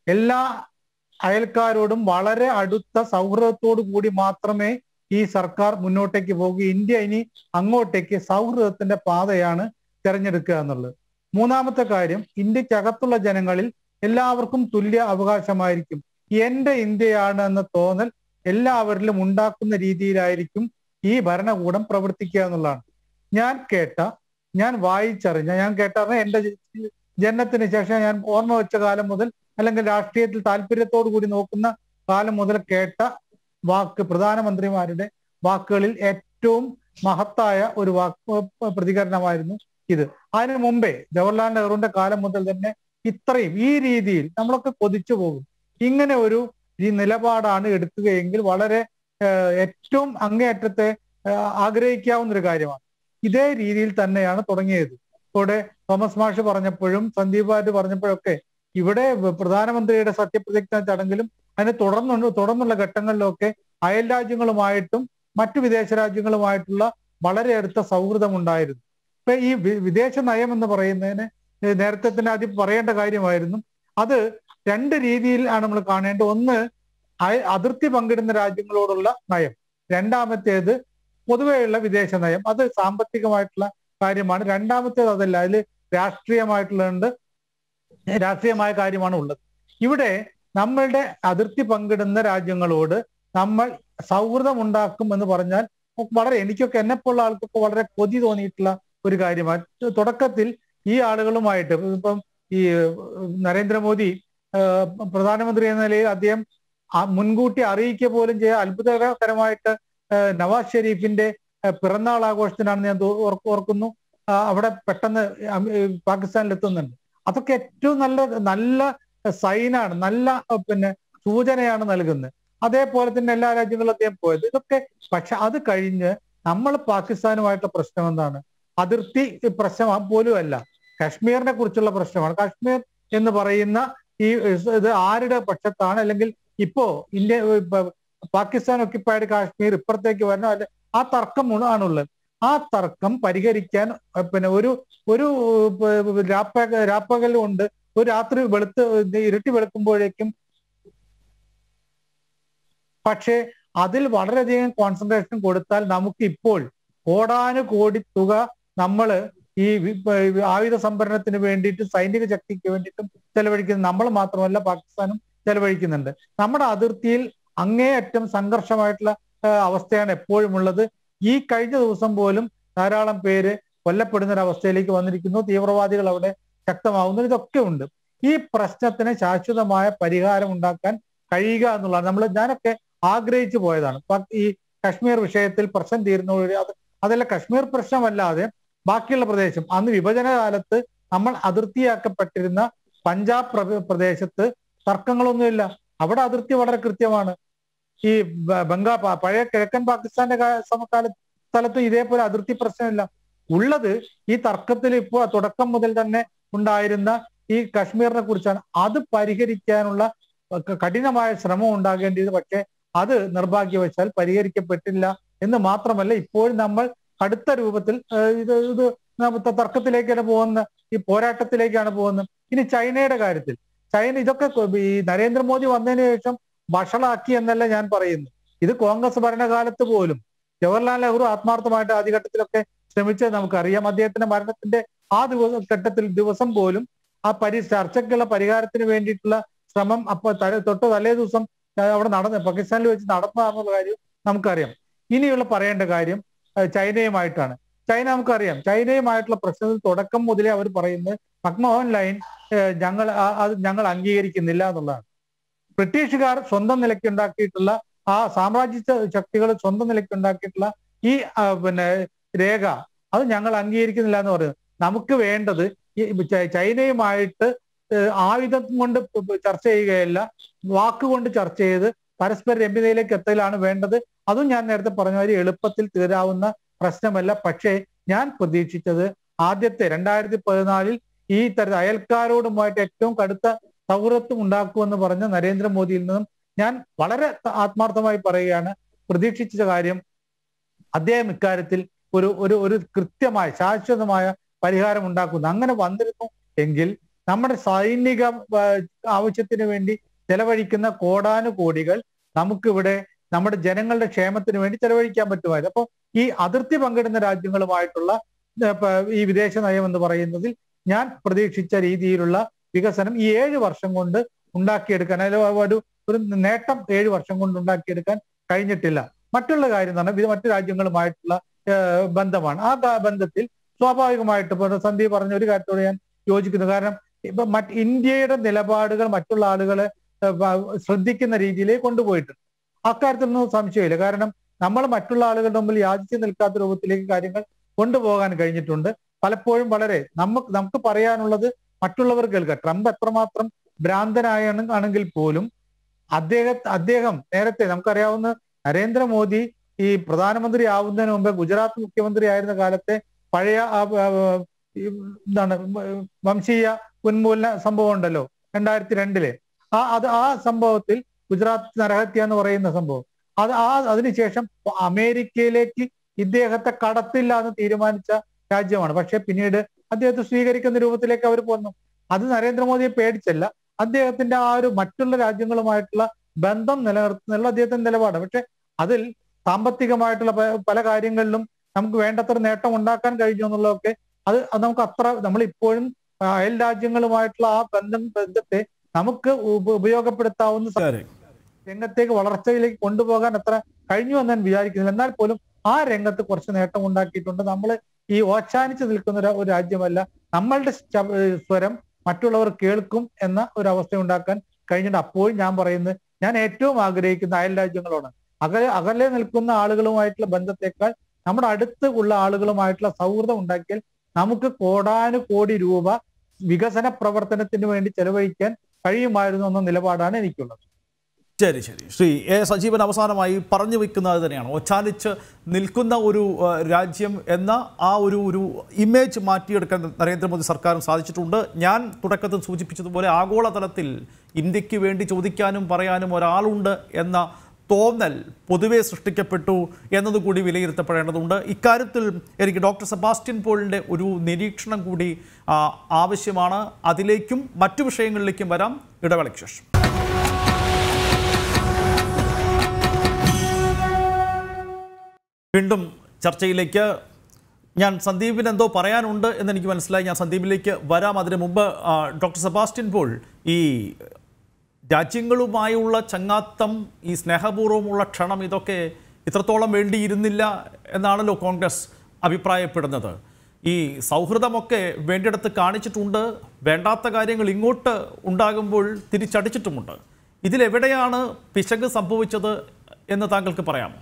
എല്ലാ അയൽക്കാരോടും വളരെ അടുത്ത സൗഹൃദത്തോടു കൂടി മാത്രമേ ഈ സർക്കാർ മുന്നോട്ടേക്ക് പോകുക ഇന്ത്യ ഇനി അങ്ങോട്ടേക്ക് സൗഹൃദത്തിന്റെ പാതയാണ് തിരഞ്ഞെടുക്കുക എന്നുള്ളത് മൂന്നാമത്തെ കാര്യം ഇന്ത്യക്കകത്തുള്ള ജനങ്ങളിൽ എല്ലാവർക്കും തുല്യ അവകാശമായിരിക്കും എന്റെ ഇന്ത്യയാണ് എന്ന തോന്നൽ എല്ലാവരിലും ഉണ്ടാക്കുന്ന രീതിയിലായിരിക്കും ഈ ഭരണകൂടം പ്രവർത്തിക്കുക എന്നുള്ളതാണ് ഞാൻ കേട്ട ഞാൻ വായിച്ചറിഞ്ഞ ഞാൻ കേട്ടറിഞ്ഞ എന്റെ ജ- ജനനത്തിന് ശേഷം ഞാൻ ഓർമ്മ വെച്ച കാലം മുതൽ അല്ലെങ്കിൽ രാഷ്ട്രീയത്തിൽ താല്പര്യത്തോടു കൂടി നോക്കുന്ന കാലം മുതൽ കേട്ട വാക്ക് പ്രധാനമന്ത്രിമാരുടെ വാക്കുകളിൽ ഏറ്റവും മഹത്തായ ഒരു വാക്ക് പ്രതികരണമായിരുന്നു ഇത് അതിനു മുമ്പേ ജവഹർലാൽ നെഹ്റുവിന്റെ കാലം മുതൽ തന്നെ ഇത്രയും ഈ രീതിയിൽ നമ്മളൊക്കെ കൊതിച്ചു പോകും ഇങ്ങനെ ഒരു ഈ നിലപാടാണ് എടുക്കുകയെങ്കിൽ വളരെ ഏഹ്, ഏറ്റവും അങ്ങേയറ്റത്തെ ഏഹ്, ആഗ്രഹിക്കാവുന്ന ഒരു കാര്യമാണ് ഇതേ രീതിയിൽ തന്നെയാണ് തുടങ്ങിയത് ഇവിടെ തോമസ് മാഷ് പറഞ്ഞപ്പോഴും സന്ദീപ് ബാറ്റ് പറഞ്ഞപ്പോഴൊക്കെ ഇവിടെ പ്രധാനമന്ത്രിയുടെ സത്യപ്രതിജ്ഞ ചടങ്ങിലും അതിന് തുടർന്നു തുടർന്നുള്ള ഘട്ടങ്ങളിലൊക്കെ അയൽ രാജ്യങ്ങളുമായിട്ടും മറ്റു വിദേശ രാജ്യങ്ങളുമായിട്ടുള്ള വളരെ അടുത്ത സൗഹൃദം ഉണ്ടായിരുന്നു ഇപ്പൊ ഈ വി- വിദേശ നയം എന്ന് പറയുന്നതിന് ഏഹ് നേരത്തെ തന്നെ ആദ്യം പറയേണ്ട കാര്യമായിരുന്നു അത് രണ്ട് രീതിയിൽ ആണ് നമ്മൾ കാണേണ്ടത് ഒന്ന് അയ- അതിർത്തി പങ്കിടുന്ന രാജ്യങ്ങളോടുള്ള നയം രണ്ടാമത്തേത് പൊതുവെയുള്ള വിദേശ നയം അത് സാമ്പത്തികമായിട്ടുള്ള കാര്യമാണ് രണ്ടാമത്തേത് അതല്ല അതിൽ രാഷ്ട്രീയമായിട്ടുള്ളുണ്ട് രാഷ്ട്രീയമായ കാര്യമാണ് ഉള്ളത് ഇവിടെ നമ്മളുടെ അതിർത്തി പങ്കിടുന്ന രാജ്യങ്ങളോട് നമ്മൾ സൗഹൃദം ഉണ്ടാക്കും എന്ന് പറഞ്ഞാൽ വളരെ എനിക്കൊക്കെ എന്നെപ്പോലുള്ള ആൾക്കൊക്കെ വളരെ കൊതി തോന്നിയിട്ടുള്ള ഒരു കാര്യമാണ് തുടക്കത്തിൽ ഈ ആളുകളുമായിട്ട് ഇപ്പം ഈ നരേന്ദ്രമോദി ഏഹ്, പ്രധാനമന്ത്രി എന്ന നിലയിൽ അദ്ദേഹം ആ മുൻകൂട്ടി അറിയിക്കുക പോലും ചെയ്ത അത്ഭുതകരമായിട്ട് ഏഹ്, നവാസ് ഷെരീഫിന്റെ ഏഹ്, പിറന്നാൾ ആഘോഷത്തിനാണ് ഞാൻ തോ- ഓർക്ക് ഓർക്കുന്നു ആ, അവിടെ പെട്ടെന്ന് അമ- ഏഹ്, പാകിസ്ഥാനിൽ എത്തുന്നുണ്ട് അതൊക്കെ ഏറ്റവും നല്ല നല്ല സൈനാണ് നല്ല ഏഹ്, പിന്നെ സൂചനയാണ് നൽകുന്നത് അതേപോലെ തന്നെ എല്ലാ രാജ്യങ്ങളും അദ്ദേഹം പോയത് ഇതൊക്കെ പക്ഷെ അത് കഴിഞ്ഞ് നമ്മൾ പാകിസ്ഥാനുമായിട്ടുള്ള പ്രശ്നം എന്താണ് അതിർത്തി പ്രശ്നം പോലും അല്ല കശ്മീരിനെ കുറിച്ചുള്ള പ്രശ്നമാണ് കശ്മീർ എന്ന് പറയുന്ന ഈ ഇത് ആരുടെ പക്ഷത്താണ് അല്ലെങ്കിൽ ഇപ്പോ ഇന്ത്യ ഇപ്പൊ പാകിസ്ഥാൻ ഒക്കിപ്പായിട്ട് കാശ്മീർ ഇപ്പുറത്തേക്ക് വരണം അല്ലെ ആ തർക്കം ഉള്ള- ആണുള്ളത് ആ തർക്കം പരിഹരിക്കാൻ അഹ് പിന്നെ ഒരു ഒരു ഏഹ്, രാപ്പക രാപ്പകൽ കൊണ്ട് ഒരു രാത്രി വെളുത്ത് ഇത് ഇരുട്ടി വെളുക്കുമ്പോഴേക്കും പക്ഷേ അതിൽ വളരെയധികം കോൺസെൻട്രേഷൻ കൊടുത്താൽ നമുക്ക് ഇപ്പോൾ കോടാനുകോടി തുക നമ്മൾ ഈ വി- പ- ആയുധ സംഭരണത്തിന് വേണ്ടിയിട്ട് സൈനിക ശക്തിക്ക് വേണ്ടിയിട്ടും ചെലവഴിക്കുന്നത് നമ്മൾ മാത്രമല്ല പാകിസ്ഥാനും ചെലവഴിക്കുന്നുണ്ട് നമ്മുടെ അതിർത്തിയിൽ അങ്ങേയറ്റം സംഘർഷമായിട്ടുള്ള ആ, അവസ്ഥയാണ് എപ്പോഴും ഉള്ളത് ഈ കഴിഞ്ഞ ദിവസം പോലും ധാരാളം പേര് കൊല്ലപ്പെടുന്ന ഒരു അവസ്ഥയിലേക്ക് വന്നിരിക്കുന്നു തീവ്രവാദികൾ അവിടെ ശക്തമാവുന്നു ഇതൊക്കെ ഉണ്ട് ഈ പ്രശ്നത്തിന് ശാശ്വതമായ പരിഹാരം ഉണ്ടാക്കാൻ കഴിയുക എന്നുള്ളതാണ് നമ്മൾ ഞാനൊക്കെ ആഗ്രഹിച്ചു പോയതാണ് പ- ഈ കശ്മീർ വിഷയത്തിൽ പ്രശ്നം തീരുന്നതോടുകൂടി അത് അതല്ല കശ്മീർ പ്രശ്നമല്ലാതെ ബാക്കിയുള്ള പ്രദേശം അന്ന് വിഭജന കാലത്ത് നമ്മൾ അതിർത്തിയാക്കപ്പെട്ടിരുന്ന പഞ്ചാബ് പ്ര- പ്രദേശത്ത് തർക്കങ്ങളൊന്നുമില്ല അവിടെ അതിർത്തി വളരെ കൃത്യമാണ് ഈ ബ- ബംഗാൾ പ- പഴയ കിഴക്കൻ പാകിസ്ഥാന്റെ കാ- സമകാല സ്ഥലത്ത് ഇതേപോലെ അതിർത്തി പ്രശ്നമില്ല ഉള്ളത് ഈ തർക്കത്തിൽ ഇപ്പോൾ തുടക്കം മുതൽ തന്നെ ഉണ്ടായിരുന്ന ഈ കശ്മീരിനെ കുറിച്ചാണ് അത് പരിഹരിക്കാനുള്ള ക- കഠിനമായ ശ്രമം ഉണ്ടാകേണ്ടത് പക്ഷേ അത് നിർഭാഗ്യവശാൽ പരിഹരിക്കപ്പെട്ടില്ല എന്ന് മാത്രമല്ല ഇപ്പോഴും നമ്മൾ കടുത്ത രൂപത്തിൽ ഏഹ്, ഇത് ഇത് നമ്മ- തർക്കത്തിലേക്കാണ് പോകുന്ന ഈ പോരാട്ടത്തിലേക്കാണ് പോകുന്നത് ഇനി ചൈനയുടെ കാര്യത്തിൽ ചൈന ഇതൊക്കെ കൊ- ഈ നരേന്ദ്രമോദി വന്നതിന് ശേഷം വഷളാക്കി എന്നല്ല ഞാൻ പറയുന്നു ഇത് കോൺഗ്രസ് ഭരണകാലത്ത് പോലും ജവഹർലാൽ നെഹ്റു ആത്മാർത്ഥമായിട്ട് ആദ്യഘട്ടത്തിലൊക്കെ ശ്രമിച്ചത് നമുക്കറിയാം അദ്ദേഹത്തിന്റെ മരണത്തിന്റെ ആ ദിവസ ഘട്ടത്തിൽ ദിവസം പോലും ആ പരി ചർച്ചയ്ക്കുള്ള പരിഹാരത്തിന് വേണ്ടിയിട്ടുള്ള ശ്രമം അപ്പൊ തലേ- തൊട്ട് തലേ ദിവസം ആ, അവിടെ നടന്ന് പാകിസ്ഥാനിൽ വെച്ച് നടന്നതാണെന്നുള്ള കാര്യം നമുക്കറിയാം ഇനിയുള്ള പറയേണ്ട കാര്യം ആ, ചൈനയുമായിട്ടാണ് ചൈന നമുക്കറിയാം ചൈനയുമായിട്ടുള്ള പ്രശ്നത്തിൽ തുടക്കം മുതലേ അവർ പറയുന്നത് മക്മോഹൻ ലൈൻ ഏഹ്, ഞങ്ങൾ ആ- അത് ഞങ്ങൾ അംഗീകരിക്കുന്നില്ല എന്നുള്ളതാണ് ബ്രിട്ടീഷുകാർ സ്വന്തം നിലയ്ക്ക് ഉണ്ടാക്കിയിട്ടുള്ള ആ സാമ്രാജ്യ ശക്തികൾ സ്വന്തം നിലയ്ക്ക് ഉണ്ടാക്കിയിട്ടുള്ള ഈ ആ, പിന്നെ രേഖ അത് ഞങ്ങൾ അംഗീകരിക്കുന്നില്ല എന്ന് പറയുന്നത് നമുക്ക് വേണ്ടത് ഈ ചൈ- ചൈനയുമായിട്ട് ഏഹ്, ആയുധം കൊണ്ട് പ- പ- ചർച്ച ചെയ്യുകയല്ല വാക്കുകൊണ്ട് ചർച്ച ചെയ്ത് പരസ്പര രമ്യതയിലേക്ക് എത്തലാണ് വേണ്ടത് അതും ഞാൻ നേരത്തെ പറഞ്ഞ മാതിരി എളുപ്പത്തിൽ തീരാവുന്ന പ്രശ്നമല്ല പക്ഷേ ഞാൻ പ്രതീക്ഷിച്ചത് ആദ്യത്തെ രണ്ടായിരത്തി പതിനാലിൽ ഈ തരത്തിൽ അയൽക്കാരോടുമായിട്ട് ഏറ്റവും കടുത്ത സൗഹൃദം ഉണ്ടാക്കുമെന്ന് പറഞ്ഞ നരേന്ദ്രമോദിയിൽ നിന്നും ഞാൻ വളരെ ആത്മാർത്ഥമായി പറയുകയാണ് പ്രതീക്ഷിച്ച കാര്യം അദ്ദേഹം ഇക്കാര്യത്തിൽ ഒരു ഒരു ഒരു കൃത്യമായ ശാശ്വതമായ പരിഹാരം ഉണ്ടാക്കുന്നു അങ്ങനെ വന്നിരുന്നു എങ്കിൽ നമ്മുടെ സൈനിക ആ, ആവശ്യത്തിന് വേണ്ടി ചെലവഴിക്കുന്ന കോടാനുകോടികൾ നമുക്കിവിടെ നമ്മുടെ ജനങ്ങളുടെ ക്ഷേമത്തിന് വേണ്ടി ചെലവഴിക്കാൻ പറ്റുമായിരുന്നു അപ്പോൾ ഈ അതിർത്തി പങ്കിടുന്ന രാജ്യങ്ങളുമായിട്ടുള്ള ഏർ, പ- ഈ വിദേശ നയം എന്ന് പറയുന്നതിൽ ഞാൻ പ്രതീക്ഷിച്ച രീതിയിലുള്ള വികസനം ഈ ഏഴ് വർഷം കൊണ്ട് ഉണ്ടാക്കിയെടുക്കാൻ അല്ലെങ്കിൽ ഒരു ഒരു നേട്ടം ഏഴ് വർഷം കൊണ്ട് ഉണ്ടാക്കിയെടുക്കാൻ കഴിഞ്ഞിട്ടില്ല മറ്റുള്ള കാര്യം എന്ന് പറഞ്ഞാൽ ഇത് മറ്റു രാജ്യങ്ങളുമായിട്ടുള്ള ഏർ, ബന്ധമാണ് ആ ബ- ബന്ധത്തിൽ സ്വാഭാവികമായിട്ട് ഇപ്പോൾ സന്ദീപ് പറഞ്ഞ ഒരു കാര്യത്തോട് ഞാൻ യോജിക്കുന്നു കാരണം ഇപ്പൊ മറ്റ് ഇന്ത്യയുടെ നിലപാടുകൾ മറ്റുള്ള ആളുകളെ ഏർ, വ- ശ്രദ്ധിക്കുന്ന രീതിയിലേക്ക് കൊണ്ടുപോയിട്ടുണ്ട് അക്കാര്യത്തിലൊന്നും സംശയമില്ല കാരണം നമ്മൾ മറ്റുള്ള ആളുകളുടെ മുമ്പിൽ യാചിച്ച് നിൽക്കാത്ത രൂപത്തിലേക്ക് കാര്യങ്ങൾ കൊണ്ടുപോകാൻ കഴിഞ്ഞിട്ടുണ്ട് പലപ്പോഴും വളരെ നമുക്ക് നമുക്ക് പറയാനുള്ളത് മറ്റുള്ളവർ കേൾക്കുക ട്രംപ് എത്രമാത്രം ഭ്രാന്തനായ ആണെങ്കിൽ പോലും അദ്ദേഹം അദ്ദേഹം നേരത്തെ നമുക്കറിയാവുന്ന നരേന്ദ്രമോദി ഈ പ്രധാനമന്ത്രി ആവുന്നതിന് മുമ്പ് ഗുജറാത്ത് മുഖ്യമന്ത്രി ആയിരുന്ന കാലത്തെ പഴയ ആ, ആ, ഈ എന്താണ് വംശീയ ഉന്മൂലന സംഭവം ഉണ്ടല്ലോ രണ്ടായിരത്തി രണ്ടിലെ ആ അത് ആ സംഭവത്തിൽ ഗുജറാത്ത് നരഹത്യ എന്ന് പറയുന്ന സംഭവം അത് ആ അതിനുശേഷം അമേരിക്കയിലേക്ക് ഇദ്ദേഹത്തെ കടത്തില്ല എന്ന് തീരുമാനിച്ച രാജ്യമാണ് പക്ഷെ പിന്നീട് അദ്ദേഹത്തെ സ്വീകരിക്കുന്ന രൂപത്തിലേക്ക് അവർ പോന്നു അത് നരേന്ദ്രമോദിയെ പേടിച്ചല്ല അദ്ദേഹത്തിന്റെ ആ ഒരു മറ്റുള്ള രാജ്യങ്ങളുമായിട്ടുള്ള ബന്ധം നിലനിർത്തുന്നുള്ള അദ്ദേഹത്തിന്റെ നിലപാട് പക്ഷെ അതിൽ സാമ്പത്തികമായിട്ടുള്ള പ- പല കാര്യങ്ങളിലും നമുക്ക് വേണ്ടത്ര നേട്ടം ഉണ്ടാക്കാൻ കഴിഞ്ഞു എന്നുള്ളതൊക്കെ അത് അത് നമുക്ക് അത്ര നമ്മൾ ഇപ്പോഴും ആ, അയൽ രാജ്യങ്ങളുമായിട്ടുള്ള ആ ബന്ധം ബന്ധത്തെ നമുക്ക് ഉപ- ഉപയോഗപ്പെടുത്താവുന്ന സ- ശരി രംഗത്തേക്ക് വളർച്ചയിലേക്ക് കൊണ്ടുപോകാൻ അത്ര കഴിഞ്ഞു എന്ന് ഞാൻ വിചാരിക്കുന്നില്ല എന്നാൽ പോലും ആ രംഗത്ത് കുറച്ച് നേട്ടം ഉണ്ടാക്കിയിട്ടുണ്ട് നമ്മൾ ഈ ഓച്ചാനിച്ച് നിൽക്കുന്ന ഒരു- ഒരു രാജ്യമല്ല നമ്മളുടെ ശ- ഏഹ് സ്വരം മറ്റുള്ളവർ കേൾക്കും എന്ന ഒരു അവസ്ഥ ഉണ്ടാക്കാൻ കഴിഞ്ഞിട്ട് അപ്പോഴും ഞാൻ പറയുന്നത് ഞാൻ ഏറ്റവും ആഗ്രഹിക്കുന്ന അയൽ രാജ്യങ്ങളോട് അകലെ അകലെ നിൽക്കുന്ന ആളുകളുമായിട്ടുള്ള ബന്ധത്തെക്കാൾ നമ്മുടെ അടുത്ത് ഉള്ള ആളുകളുമായിട്ടുള്ള സൗഹൃദം ഉണ്ടാക്കിയാൽ നമുക്ക് കോടാനുകോടി രൂപ വികസന പ്രവർത്തനത്തിന് വേണ്ടി ചെലവഴിക്കാൻ കഴിയുമായിരുന്നു എന്ന നിലപാടാണ് എനിക്കുള്ളത് ശരി ശരി ശ്രീ എ സജീവൻ അവസാനമായി പറഞ്ഞു വെക്കുന്നത് തന്നെയാണ് ഒച്ചാലിച്ച് നിൽക്കുന്ന ഒരു ആ, രാജ്യം എന്ന ആ ഒരു ഒരു ഇമേജ് മാറ്റിയെടുക്കാൻ നരേന്ദ്രമോദി സർക്കാരും സാധിച്ചിട്ടുണ്ട് ഞാൻ തുടക്കത്തിൽ സൂചിപ്പിച്ചതുപോലെ ആഗോളതലത്തിൽ ഇന്ത്യക്ക് വേണ്ടി ചോദിക്കാനും പറയാനും ഒരാളുണ്ട് എന്ന തോന്നൽ പൊതുവെ സൃഷ്ടിക്കപ്പെട്ടു എന്നതുകൂടി വിലയിരുത്തപ്പെടേണ്ടതുണ്ട് ഇക്കാര്യത്തിൽ എനിക്ക് ഡോക്ടർ സെബാസ്റ്റ്യൻ പോളിൻ്റെ ഒരു നിരീക്ഷണം കൂടി ആ, ആവശ്യമാണ് അതിലേക്കും മറ്റു വിഷയങ്ങളിലേക്കും വരാം ഇടവേളയ്ക്ക് ശേഷം വീണ്ടും ചർച്ചയിലേക്ക് ഞാൻ സന്ദീപിന് എന്തോ പറയാനുണ്ട് എന്ന് എനിക്ക് മനസ്സിലായി ഞാൻ സന്ദീപിലേക്ക് വരാം അതിനു മുമ്പ് ആ, ഡോക്ടർ സെബാസ്റ്റ്യൻ പോൾ ഈ രാജ്യങ്ങളുമായുള്ള ചങ്ങാത്തം ഈ സ്നേഹപൂർവ്വമുള്ള ക്ഷണം ഇതൊക്കെ ഇത്രത്തോളം വേണ്ടിയിരുന്നില്ല എന്നാണല്ലോ കോൺഗ്രസ് അഭിപ്രായപ്പെടുന്നത് ഈ സൗഹൃദമൊക്കെ വേണ്ടിയിടത്ത് കാണിച്ചിട്ടുണ്ട് വേണ്ടാത്ത കാര്യങ്ങൾ ഇങ്ങോട്ട് ഉണ്ടാകുമ്പോൾ തിരിച്ചടിച്ചിട്ടുമുണ്ട് ഇതിലെവിടെയാണ് പിശക് സംഭവിച്ചത് എന്ന് താങ്കൾക്ക് പറയാമോ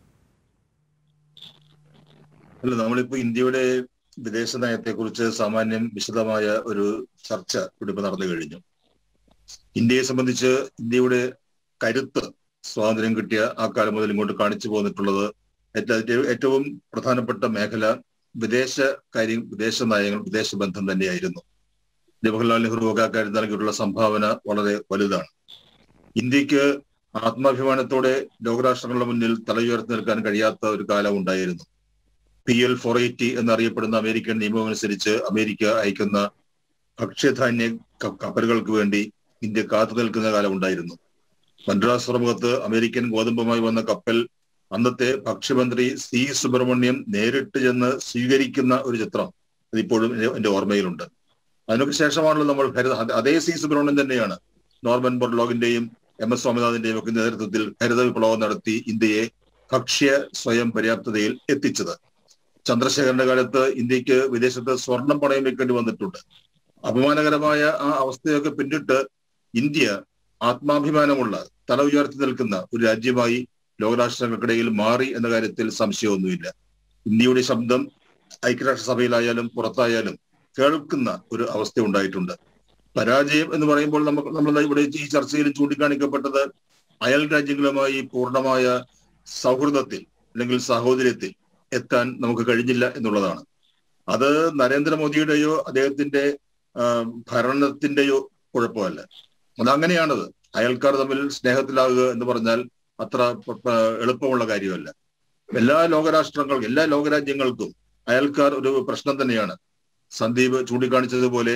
അല്ല നമ്മളിപ്പോ ഇന്ത്യയുടെ വിദേശ നയത്തെ കുറിച്ച് സാമാന്യം വിശദമായ ഒരു ചർച്ച ഇവിടെ ഇപ്പൊ നടന്നു കഴിഞ്ഞു ഇന്ത്യയെ സംബന്ധിച്ച് ഇന്ത്യയുടെ കരുത്ത് സ്വാതന്ത്ര്യം കിട്ടിയ ആ കാലം മുതൽ ഇങ്ങോട്ട് കാണിച്ചു പോന്നിട്ടുള്ളത് ഏറ്റവും ഏറ്റവും പ്രധാനപ്പെട്ട മേഖല വിദേശ കാര്യം വിദേശ നയങ്ങൾ വിദേശ ബന്ധം തന്നെയായിരുന്നു ജവഹർലാൽ നെഹ്റു ഒക്കെ ആ കാര്യത്തിൽ നൽകിയിട്ടുള്ള സംഭാവന വളരെ വലുതാണ് ഇന്ത്യക്ക് ആത്മാഭിമാനത്തോടെ ലോകരാഷ്ട്രങ്ങളുടെ മുന്നിൽ തലയുയർത്തി നിൽക്കാൻ കഴിയാത്ത ഒരു കാലം ഉണ്ടായിരുന്നു പി എൽ ഫോർ എയ്റ്റി എന്നറിയപ്പെടുന്ന അമേരിക്കൻ നിയമം അനുസരിച്ച് അമേരിക്ക അയക്കുന്ന ഭക്ഷ്യധാന്യ ക- കപ്പലുകൾക്ക് വേണ്ടി ഇന്ത്യ കാത്തു നിൽക്കുന്ന കാലം ഉണ്ടായിരുന്നു മദ്രാസ് തുറമുഖത്ത് അമേരിക്കൻ ഗോതമ്പുമായി വന്ന കപ്പൽ അന്നത്തെ ഭക്ഷ്യമന്ത്രി സി സുബ്രഹ്മണ്യം നേരിട്ട് ചെന്ന് സ്വീകരിക്കുന്ന ഒരു ചിത്രം അതിപ്പോഴും എന്റെ- എന്റെ ഓർമ്മയിലുണ്ട് അതിനൊക്കെ ശേഷമാണല്ലോ നമ്മൾ ഹരിത അത- അതേ സി സുബ്രഹ്മണ്യം തന്നെയാണ് നോർമൻ ബൊർലോഗിന്റെയും എം എസ് സ്വാമിനാഥന്റെയും ഒക്കെ നേതൃത്വത്തിൽ ഹരിത വിപ്ലവം നടത്തി ഇന്ത്യയെ ഭക്ഷ്യ സ്വയം പര്യാപ്തതയിൽ എത്തിച്ചത് ചന്ദ്രശേഖരന്റെ കാലത്ത് ഇന്ത്യക്ക് വിദേശത്ത് സ്വർണം പണയം വെക്കേണ്ടി വന്നിട്ടുണ്ട് അപമാനകരമായ ആ അവസ്ഥയൊക്കെ പിന്നിട്ട് ഇന്ത്യ ആത്മാഭിമാനമുള്ള തല ഉയർത്തി നിൽക്കുന്ന ഒരു രാജ്യമായി ലോകരാഷ്ട്രങ്ങൾക്കിടയിൽ മാറി എന്ന കാര്യത്തിൽ സംശയമൊന്നുമില്ല ഇന്ത്യയുടെ ശബ്ദം ഐക്യരാഷ്ട്രസഭയിലായാലും പുറത്തായാലും കേൾക്കുന്ന ഒരു അവസ്ഥ ഉണ്ടായിട്ടുണ്ട് പരാജയം എന്ന് പറയുമ്പോൾ നമുക്ക് നമ്മൾ ഇവിടെ ഈ ചർച്ചയിൽ ചൂണ്ടിക്കാണിക്കപ്പെട്ടത് അയൽ രാജ്യങ്ങളുമായി പൂർണ്ണമായ സൗഹൃദത്തിൽ അല്ലെങ്കിൽ സഹോദര്യത്തിൽ എത്താൻ നമുക്ക് കഴിഞ്ഞില്ല എന്നുള്ളതാണ് അത് നരേന്ദ്രമോദിയുടെയോ അദ്ദേഹത്തിന്റെ ആ, ഭരണത്തിന്റെയോ കുഴപ്പമല്ല അതങ്ങനെയാണത് അയൽക്കാർ തമ്മിൽ സ്നേഹത്തിലാകുക എന്ന് പറഞ്ഞാൽ അത്ര പ- പ- എളുപ്പമുള്ള കാര്യമല്ല എല്ലാ ലോകരാഷ്ട്രങ്ങൾക്കും എല്ലാ ലോകരാജ്യങ്ങൾക്കും അയൽക്കാർ ഒരു പ്രശ്നം തന്നെയാണ് സന്ദീപ് ചൂണ്ടിക്കാണിച്ചതുപോലെ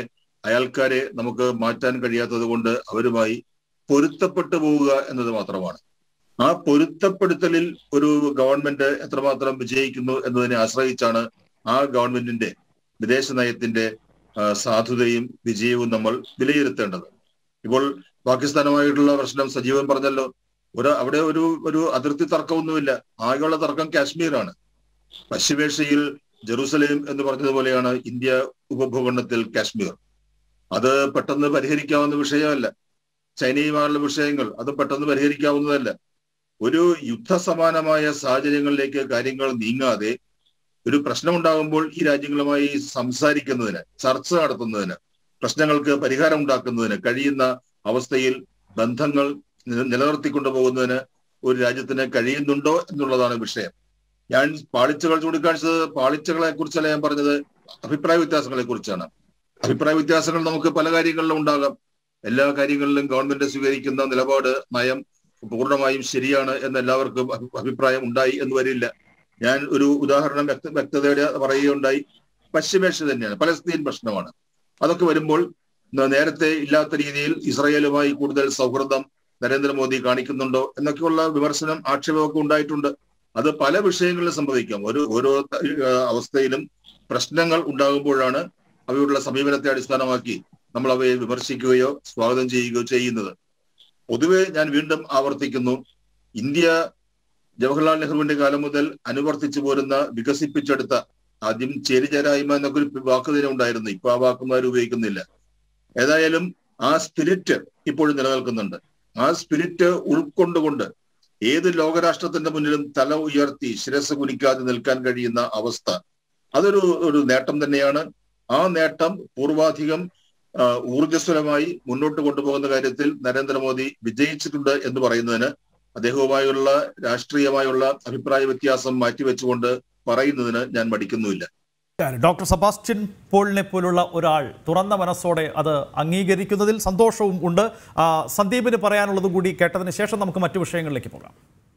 അയൽക്കാരെ നമുക്ക് മാറ്റാൻ കഴിയാത്തത് കൊണ്ട് അവരുമായി പൊരുത്തപ്പെട്ടു പോവുക എന്നത് മാത്രമാണ് ആ പൊരുത്തപ്പെടുത്തലിൽ ഒരു ഗവൺമെന്റ് എത്രമാത്രം വിജയിക്കുന്നു എന്നതിനെ ആശ്രയിച്ചാണ് ആ ഗവൺമെന്റിന്റെ വിദേശ നയത്തിന്റെ ആ, സാധുതയും വിജയവും നമ്മൾ വിലയിരുത്തേണ്ടത് ഇപ്പോൾ പാകിസ്ഥാനുമായിട്ടുള്ള പ്രശ്നം സജീവൻ പറഞ്ഞല്ലോ ഒരു അവിടെ ഒരു ഒരു അതിർത്തി തർക്കമൊന്നുമില്ല ആകെയുള്ള തർക്കം കാശ്മീരാണ് പശ്ചിമേഷ്യയിൽ ജെറൂസലേം എന്ന് പറഞ്ഞതുപോലെയാണ് ഇന്ത്യ ഉപഭൂഖണ്ഡത്തിൽ കാശ്മീർ അത് പെട്ടെന്ന് പരിഹരിക്കാവുന്ന വിഷയമല്ല ചൈനയുമായുള്ള വിഷയങ്ങൾ അത് പെട്ടെന്ന് പരിഹരിക്കാവുന്നതല്ല ഒരു യുദ്ധസമാനമായ സാഹചര്യങ്ങളിലേക്ക് കാര്യങ്ങൾ നീങ്ങാതെ ഒരു പ്രശ്നമുണ്ടാകുമ്പോൾ ഈ രാജ്യങ്ങളുമായി സംസാരിക്കുന്നതിന് ചർച്ച നടത്തുന്നതിന് പ്രശ്നങ്ങൾക്ക് പരിഹാരം ഉണ്ടാക്കുന്നതിന് കഴിയുന്ന അവസ്ഥയിൽ ബന്ധങ്ങൾ നില- നിലനിർത്തിക്കൊണ്ടു പോകുന്നതിന് ഒരു രാജ്യത്തിന് കഴിയുന്നുണ്ടോ എന്നുള്ളതാണ് വിഷയം ഞാൻ പാളിച്ചകൾ ചൂണ്ടിക്കാണിച്ചത് പാളിച്ചകളെ കുറിച്ചല്ല ഞാൻ പറഞ്ഞത് അഭിപ്രായ വ്യത്യാസങ്ങളെ കുറിച്ചാണ് അഭിപ്രായ വ്യത്യാസങ്ങൾ നമുക്ക് പല കാര്യങ്ങളിലും ഉണ്ടാകാം എല്ലാ കാര്യങ്ങളിലും ഗവൺമെന്റ് സ്വീകരിക്കുന്ന നിലപാട് നയം പൂർണ്ണമായും ശരിയാണ് എന്ന് എല്ലാവർക്കും അഭി- അഭിപ്രായം ഉണ്ടായി എന്ന് വരില്ല ഞാൻ ഒരു ഉദാഹരണം വ്യക്ത വ്യക്തതയോടെ പറയുകയുണ്ടായി പശ്ചിമേഷ്യ തന്നെയാണ് പലസ്തീൻ പ്രശ്നമാണ് അതൊക്കെ വരുമ്പോൾ ന- നേരത്തെ ഇല്ലാത്ത രീതിയിൽ ഇസ്രായേലുമായി കൂടുതൽ സൗഹൃദം നരേന്ദ്രമോദി കാണിക്കുന്നുണ്ടോ എന്നൊക്കെയുള്ള വിമർശനം ആക്ഷേപമൊക്കെ ഉണ്ടായിട്ടുണ്ട് അത് പല വിഷയങ്ങളിലും സംഭവിക്കാം ഒരു ഓരോ ഏഹ്, അവസ്ഥയിലും പ്രശ്നങ്ങൾ ഉണ്ടാകുമ്പോഴാണ് അവയുള്ള സമീപനത്തെ അടിസ്ഥാനമാക്കി നമ്മൾ അവയെ വിമർശിക്കുകയോ സ്വാഗതം ചെയ്യുകയോ ചെയ്യുന്നത് പൊതുവെ ഞാൻ വീണ്ടും ആവർത്തിക്കുന്നു ഇന്ത്യ ജവഹർലാൽ നെഹ്റുവിന്റെ കാലം മുതൽ അനുവർത്തിച്ചു പോരുന്ന വികസിപ്പിച്ചെടുത്ത ആദ്യം ചേരിചേരായ്മ എന്നൊക്കെ ഒരു വാക്ക് തന്നെ ഉണ്ടായിരുന്നു ഇപ്പൊ ആ വാക്കുമാർ ഉപയോഗിക്കുന്നില്ല ഏതായാലും ആ സ്പിരിറ്റ് ഇപ്പോഴും നിലനിൽക്കുന്നുണ്ട് ആ സ്പിരിറ്റ് ഉൾക്കൊണ്ടുകൊണ്ട് ഏത് ലോകരാഷ്ട്രത്തിന്റെ മുന്നിലും തല ഉയർത്തി ശിരസ് കുനിക്കാതെ നിൽക്കാൻ കഴിയുന്ന അവസ്ഥ അതൊരു ഒരു നേട്ടം തന്നെയാണ് ആ നേട്ടം പൂർവാധികം ആ, ഊർജ്ജസ്വലമായി മുന്നോട്ട് കൊണ്ടുപോകുന്ന കാര്യത്തിൽ നരേന്ദ്രമോദി വിജയിച്ചിട്ടുണ്ട് എന്ന് പറയുന്നതിന് അദ്ദേഹവുമായുള്ള രാഷ്ട്രീയമായുള്ള അഭിപ്രായ വ്യത്യാസം മാറ്റിവെച്ചുകൊണ്ട് പറയുന്നതിന് ഞാൻ മടിക്കുന്നുമില്ല ഡോക്ടർ സെബാസ്റ്റ്യൻ പോളിനെ പോലുള്ള ഒരാൾ തുറന്ന മനസ്സോടെ അത് അംഗീകരിക്കുന്നതിൽ സന്തോഷവും ഉണ്ട് ആ, സന്ദീപിന് പറയാനുള്ളത് കൂടി കേട്ടതിന് ശേഷം നമുക്ക് മറ്റു വിഷയങ്ങളിലേക്ക് പോകാം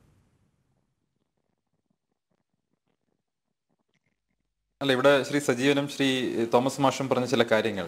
അല്ല ഇവിടെ ശ്രീ സജീവനും ശ്രീ തോമസ് മാഷും പറഞ്ഞ ചില കാര്യങ്ങൾ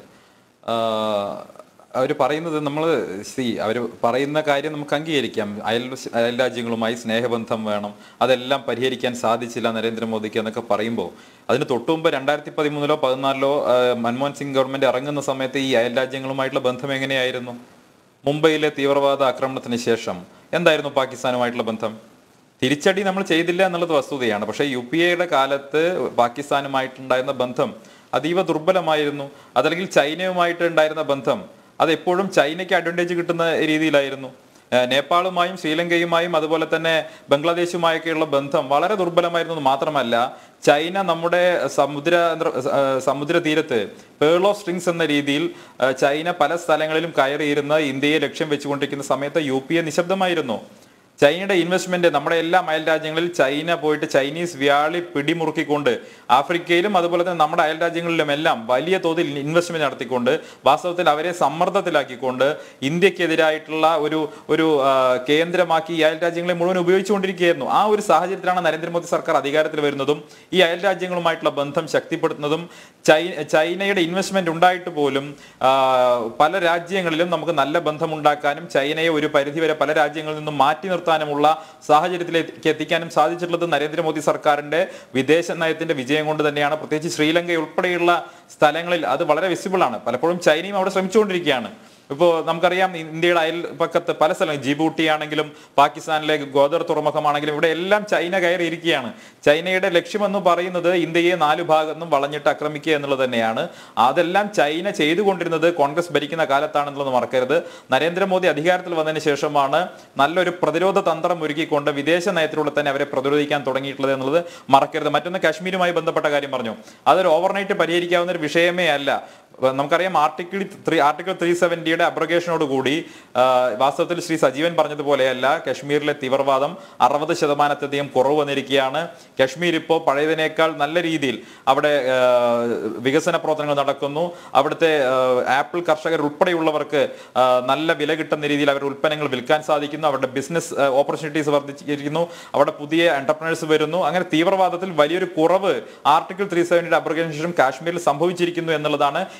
അവർ പറയുന്നത് നമ്മൾ സി അവർ പറയുന്ന കാര്യം നമുക്ക് അംഗീകരിക്കാം അയൽ അയൽ രാജ്യങ്ങളുമായി സ്നേഹബന്ധം വേണം അതെല്ലാം പരിഹരിക്കാൻ സാധിച്ചില്ല നരേന്ദ്രമോദിക്ക് എന്നൊക്കെ പറയുമ്പോൾ അതിന് തൊട്ടു മുമ്പ് രണ്ടായിരത്തി പതിമൂന്നിലോ പതിനാലിലോ മൻമോഹൻ സിംഗ് ഗവൺമെന്റ് ഇറങ്ങുന്ന സമയത്ത് ഈ അയൽ രാജ്യങ്ങളുമായിട്ടുള്ള ബന്ധം എങ്ങനെയായിരുന്നു മുംബൈയിലെ തീവ്രവാദ ആക്രമണത്തിന് ശേഷം എന്തായിരുന്നു പാകിസ്ഥാനുമായിട്ടുള്ള ബന്ധം തിരിച്ചടി നമ്മൾ ചെയ്തില്ല എന്നുള്ളത് വസ്തുതയാണ് പക്ഷേ യു പി എയുടെ കാലത്ത് പാകിസ്ഥാനുമായിട്ടുണ്ടായിരുന്ന ബന്ധം അതീവ ദുർബലമായിരുന്നു അതല്ലെങ്കിൽ ചൈനയുമായിട്ട് ഉണ്ടായിരുന്ന ബന്ധം അത് എപ്പോഴും ചൈനയ്ക്ക് അഡ്വാൻറ്റേജ് കിട്ടുന്ന രീതിയിലായിരുന്നു ഏഹ് നേപ്പാളുമായും ശ്രീലങ്കയുമായും അതുപോലെ തന്നെ ബംഗ്ലാദേശുമായൊക്കെയുള്ള ബന്ധം വളരെ ദുർബലമായിരുന്നു എന്ന് മാത്രമല്ല ചൈന നമ്മുടെ സമുദ്ര ഏഹ് സമുദ്ര തീരത്ത് പേൾ ഓഫ് സ്ട്രിങ്സ് എന്ന രീതിയിൽ ഏഹ് ചൈന പല സ്ഥലങ്ങളിലും കയറിയിരുന്ന് ഇന്ത്യയെ ലക്ഷ്യം വെച്ചുകൊണ്ടിരിക്കുന്ന സമയത്ത് യു പി എ നിശബ്ദമായിരുന്നു ചൈനയുടെ ഇൻവെസ്റ്റ്മെന്റ് നമ്മുടെ എല്ലാ അയൽ രാജ്യങ്ങളിൽ ചൈന പോയിട്ട് ചൈനീസ് വ്യാളി പിടിമുറുക്കിക്കൊണ്ട് ആഫ്രിക്കയിലും അതുപോലെ തന്നെ നമ്മുടെ അയൽ രാജ്യങ്ങളിലും എല്ലാം വലിയ തോതിൽ ഇൻവെസ്റ്റ്മെന്റ് നടത്തിക്കൊണ്ട് വാസ്തവത്തിൽ അവരെ സമ്മർദ്ദത്തിലാക്കിക്കൊണ്ട് ഇന്ത്യക്കെതിരായിട്ടുള്ള ഒരു ഒരു ആ, കേന്ദ്രമാക്കി ഈ അയൽ രാജ്യങ്ങളെ മുഴുവൻ ഉപയോഗിച്ചുകൊണ്ടിരിക്കുകയായിരുന്നു ആ ഒരു സാഹചര്യത്തിലാണ് നരേന്ദ്രമോദി സർക്കാർ അധികാരത്തിൽ വരുന്നതും ഈ അയൽ രാജ്യങ്ങളുമായിട്ടുള്ള ബന്ധം ശക്തിപ്പെടുത്തുന്നതും ചൈ- ചൈനയുടെ ഇൻവെസ്റ്റ്മെന്റ് ഉണ്ടായിട്ട് പോലും ആ, പല രാജ്യങ്ങളിലും നമുക്ക് നല്ല ബന്ധം ഉണ്ടാക്കാനും ചൈനയെ ഒരു പരിധിവരെ പല രാജ്യങ്ങളിൽ നിന്നും മാറ്റി നിർത്താനുമുള്ള സാഹചര്യത്തിലേക്ക് എത്തിക്കാനും സാധിച്ചിട്ടുള്ളത് നരേന്ദ്രമോദി സർക്കാരിന്റെ വിദേശ നയത്തിന്റെ വിജയം കൊണ്ട് തന്നെയാണ് പ്രത്യേകിച്ച് ശ്രീലങ്ക ഉൾപ്പെടെയുള്ള സ്ഥലങ്ങളിൽ അത് വളരെ വിസിബിൾ ആണ് പലപ്പോഴും ചൈനയും അവിടെ ശ്രമിച്ചുകൊണ്ടിരിക്കുകയാണ് ഇപ്പോൾ നമുക്കറിയാം ഇന്ത്യയുടെ അയൽപക്കത്ത് പല സ്ഥലങ്ങളും ജിബൂട്ടി ആണെങ്കിലും പാകിസ്ഥാനിലെ ഗോദർ തുറമുഖമാണെങ്കിലും ഇവിടെ എല്ലാം ചൈന കയറിയിരിക്കുകയാണ് ചൈനയുടെ ലക്ഷ്യമെന്ന് പറയുന്നത് ഇന്ത്യയെ നാലു ഭാഗത്തുനിന്നും വളഞ്ഞിട്ട് ആക്രമിക്കുക എന്നുള്ളത് തന്നെയാണ് അതെല്ലാം ചൈന ചെയ്തുകൊണ്ടിരുന്നത് കോൺഗ്രസ് ഭരിക്കുന്ന കാലത്താണെന്നുള്ളത് മറക്കരുത് നരേന്ദ്രമോദി അധികാരത്തിൽ വന്നതിന് ശേഷമാണ് നല്ലൊരു പ്രതിരോധ തന്ത്രം ഒരുക്കിക്കൊണ്ട് വിദേശ നയത്തിലൂടെ തന്നെ അവരെ പ്രതിരോധിക്കാൻ തുടങ്ങിയിട്ടുള്ളത് എന്നുള്ളത് മറക്കരുത് മറ്റൊന്ന് കാശ്മീരുമായി ബന്ധപ്പെട്ട കാര്യം പറഞ്ഞു അതൊരു ഓവർനൈറ്റ് പരിഹരിക്കാവുന്ന ഒരു വിഷയമേ അല്ല അപ്പൊ നമുക്കറിയാം ആർട്ടിക്കിൾ ത്രീ ആർട്ടിക്കിൾ ത്രീ സെവന്റിയുടെ അബ്രഗേഷനോട് കൂടി ആ, വാസ്തവത്തിൽ ശ്രീ സജീവൻ പറഞ്ഞതുപോലെയല്ല കശ്മീരിലെ തീവ്രവാദം അറുപത് ശതമാനത്തിലധികം കുറവ് വന്നിരിക്കുകയാണ് കശ്മീർ ഇപ്പോൾ പഴയതിനേക്കാൾ നല്ല രീതിയിൽ അവിടെ ആ, വികസന പ്രവർത്തനങ്ങൾ നടക്കുന്നു അവിടുത്തെ ആ, ആപ്പിൾ കർഷകർ ഉൾപ്പെടെയുള്ളവർക്ക് ആ, നല്ല വില കിട്ടുന്ന രീതിയിൽ അവരുടെ ഉൽപ്പന്നങ്ങൾ വിൽക്കാൻ സാധിക്കുന്നു അവരുടെ ബിസിനസ് ഓപ്പർച്യൂണിറ്റീസ് വർദ്ധിച്ചിരിക്കുന്നു അവിടെ പുതിയ എന്റർപ്രണേഴ്സ് വരുന്നു അങ്ങനെ തീവ്രവാദത്തിൽ വലിയൊരു കുറവ് ആർട്ടിക്കിൾ ത്രീ സെവന്റിയുടെ അബ്രഗേഷന് ശേഷം കാശ്മീരിൽ സംഭവിച്ചിരിക്കുന്നു എന്നുള്ളതാണ്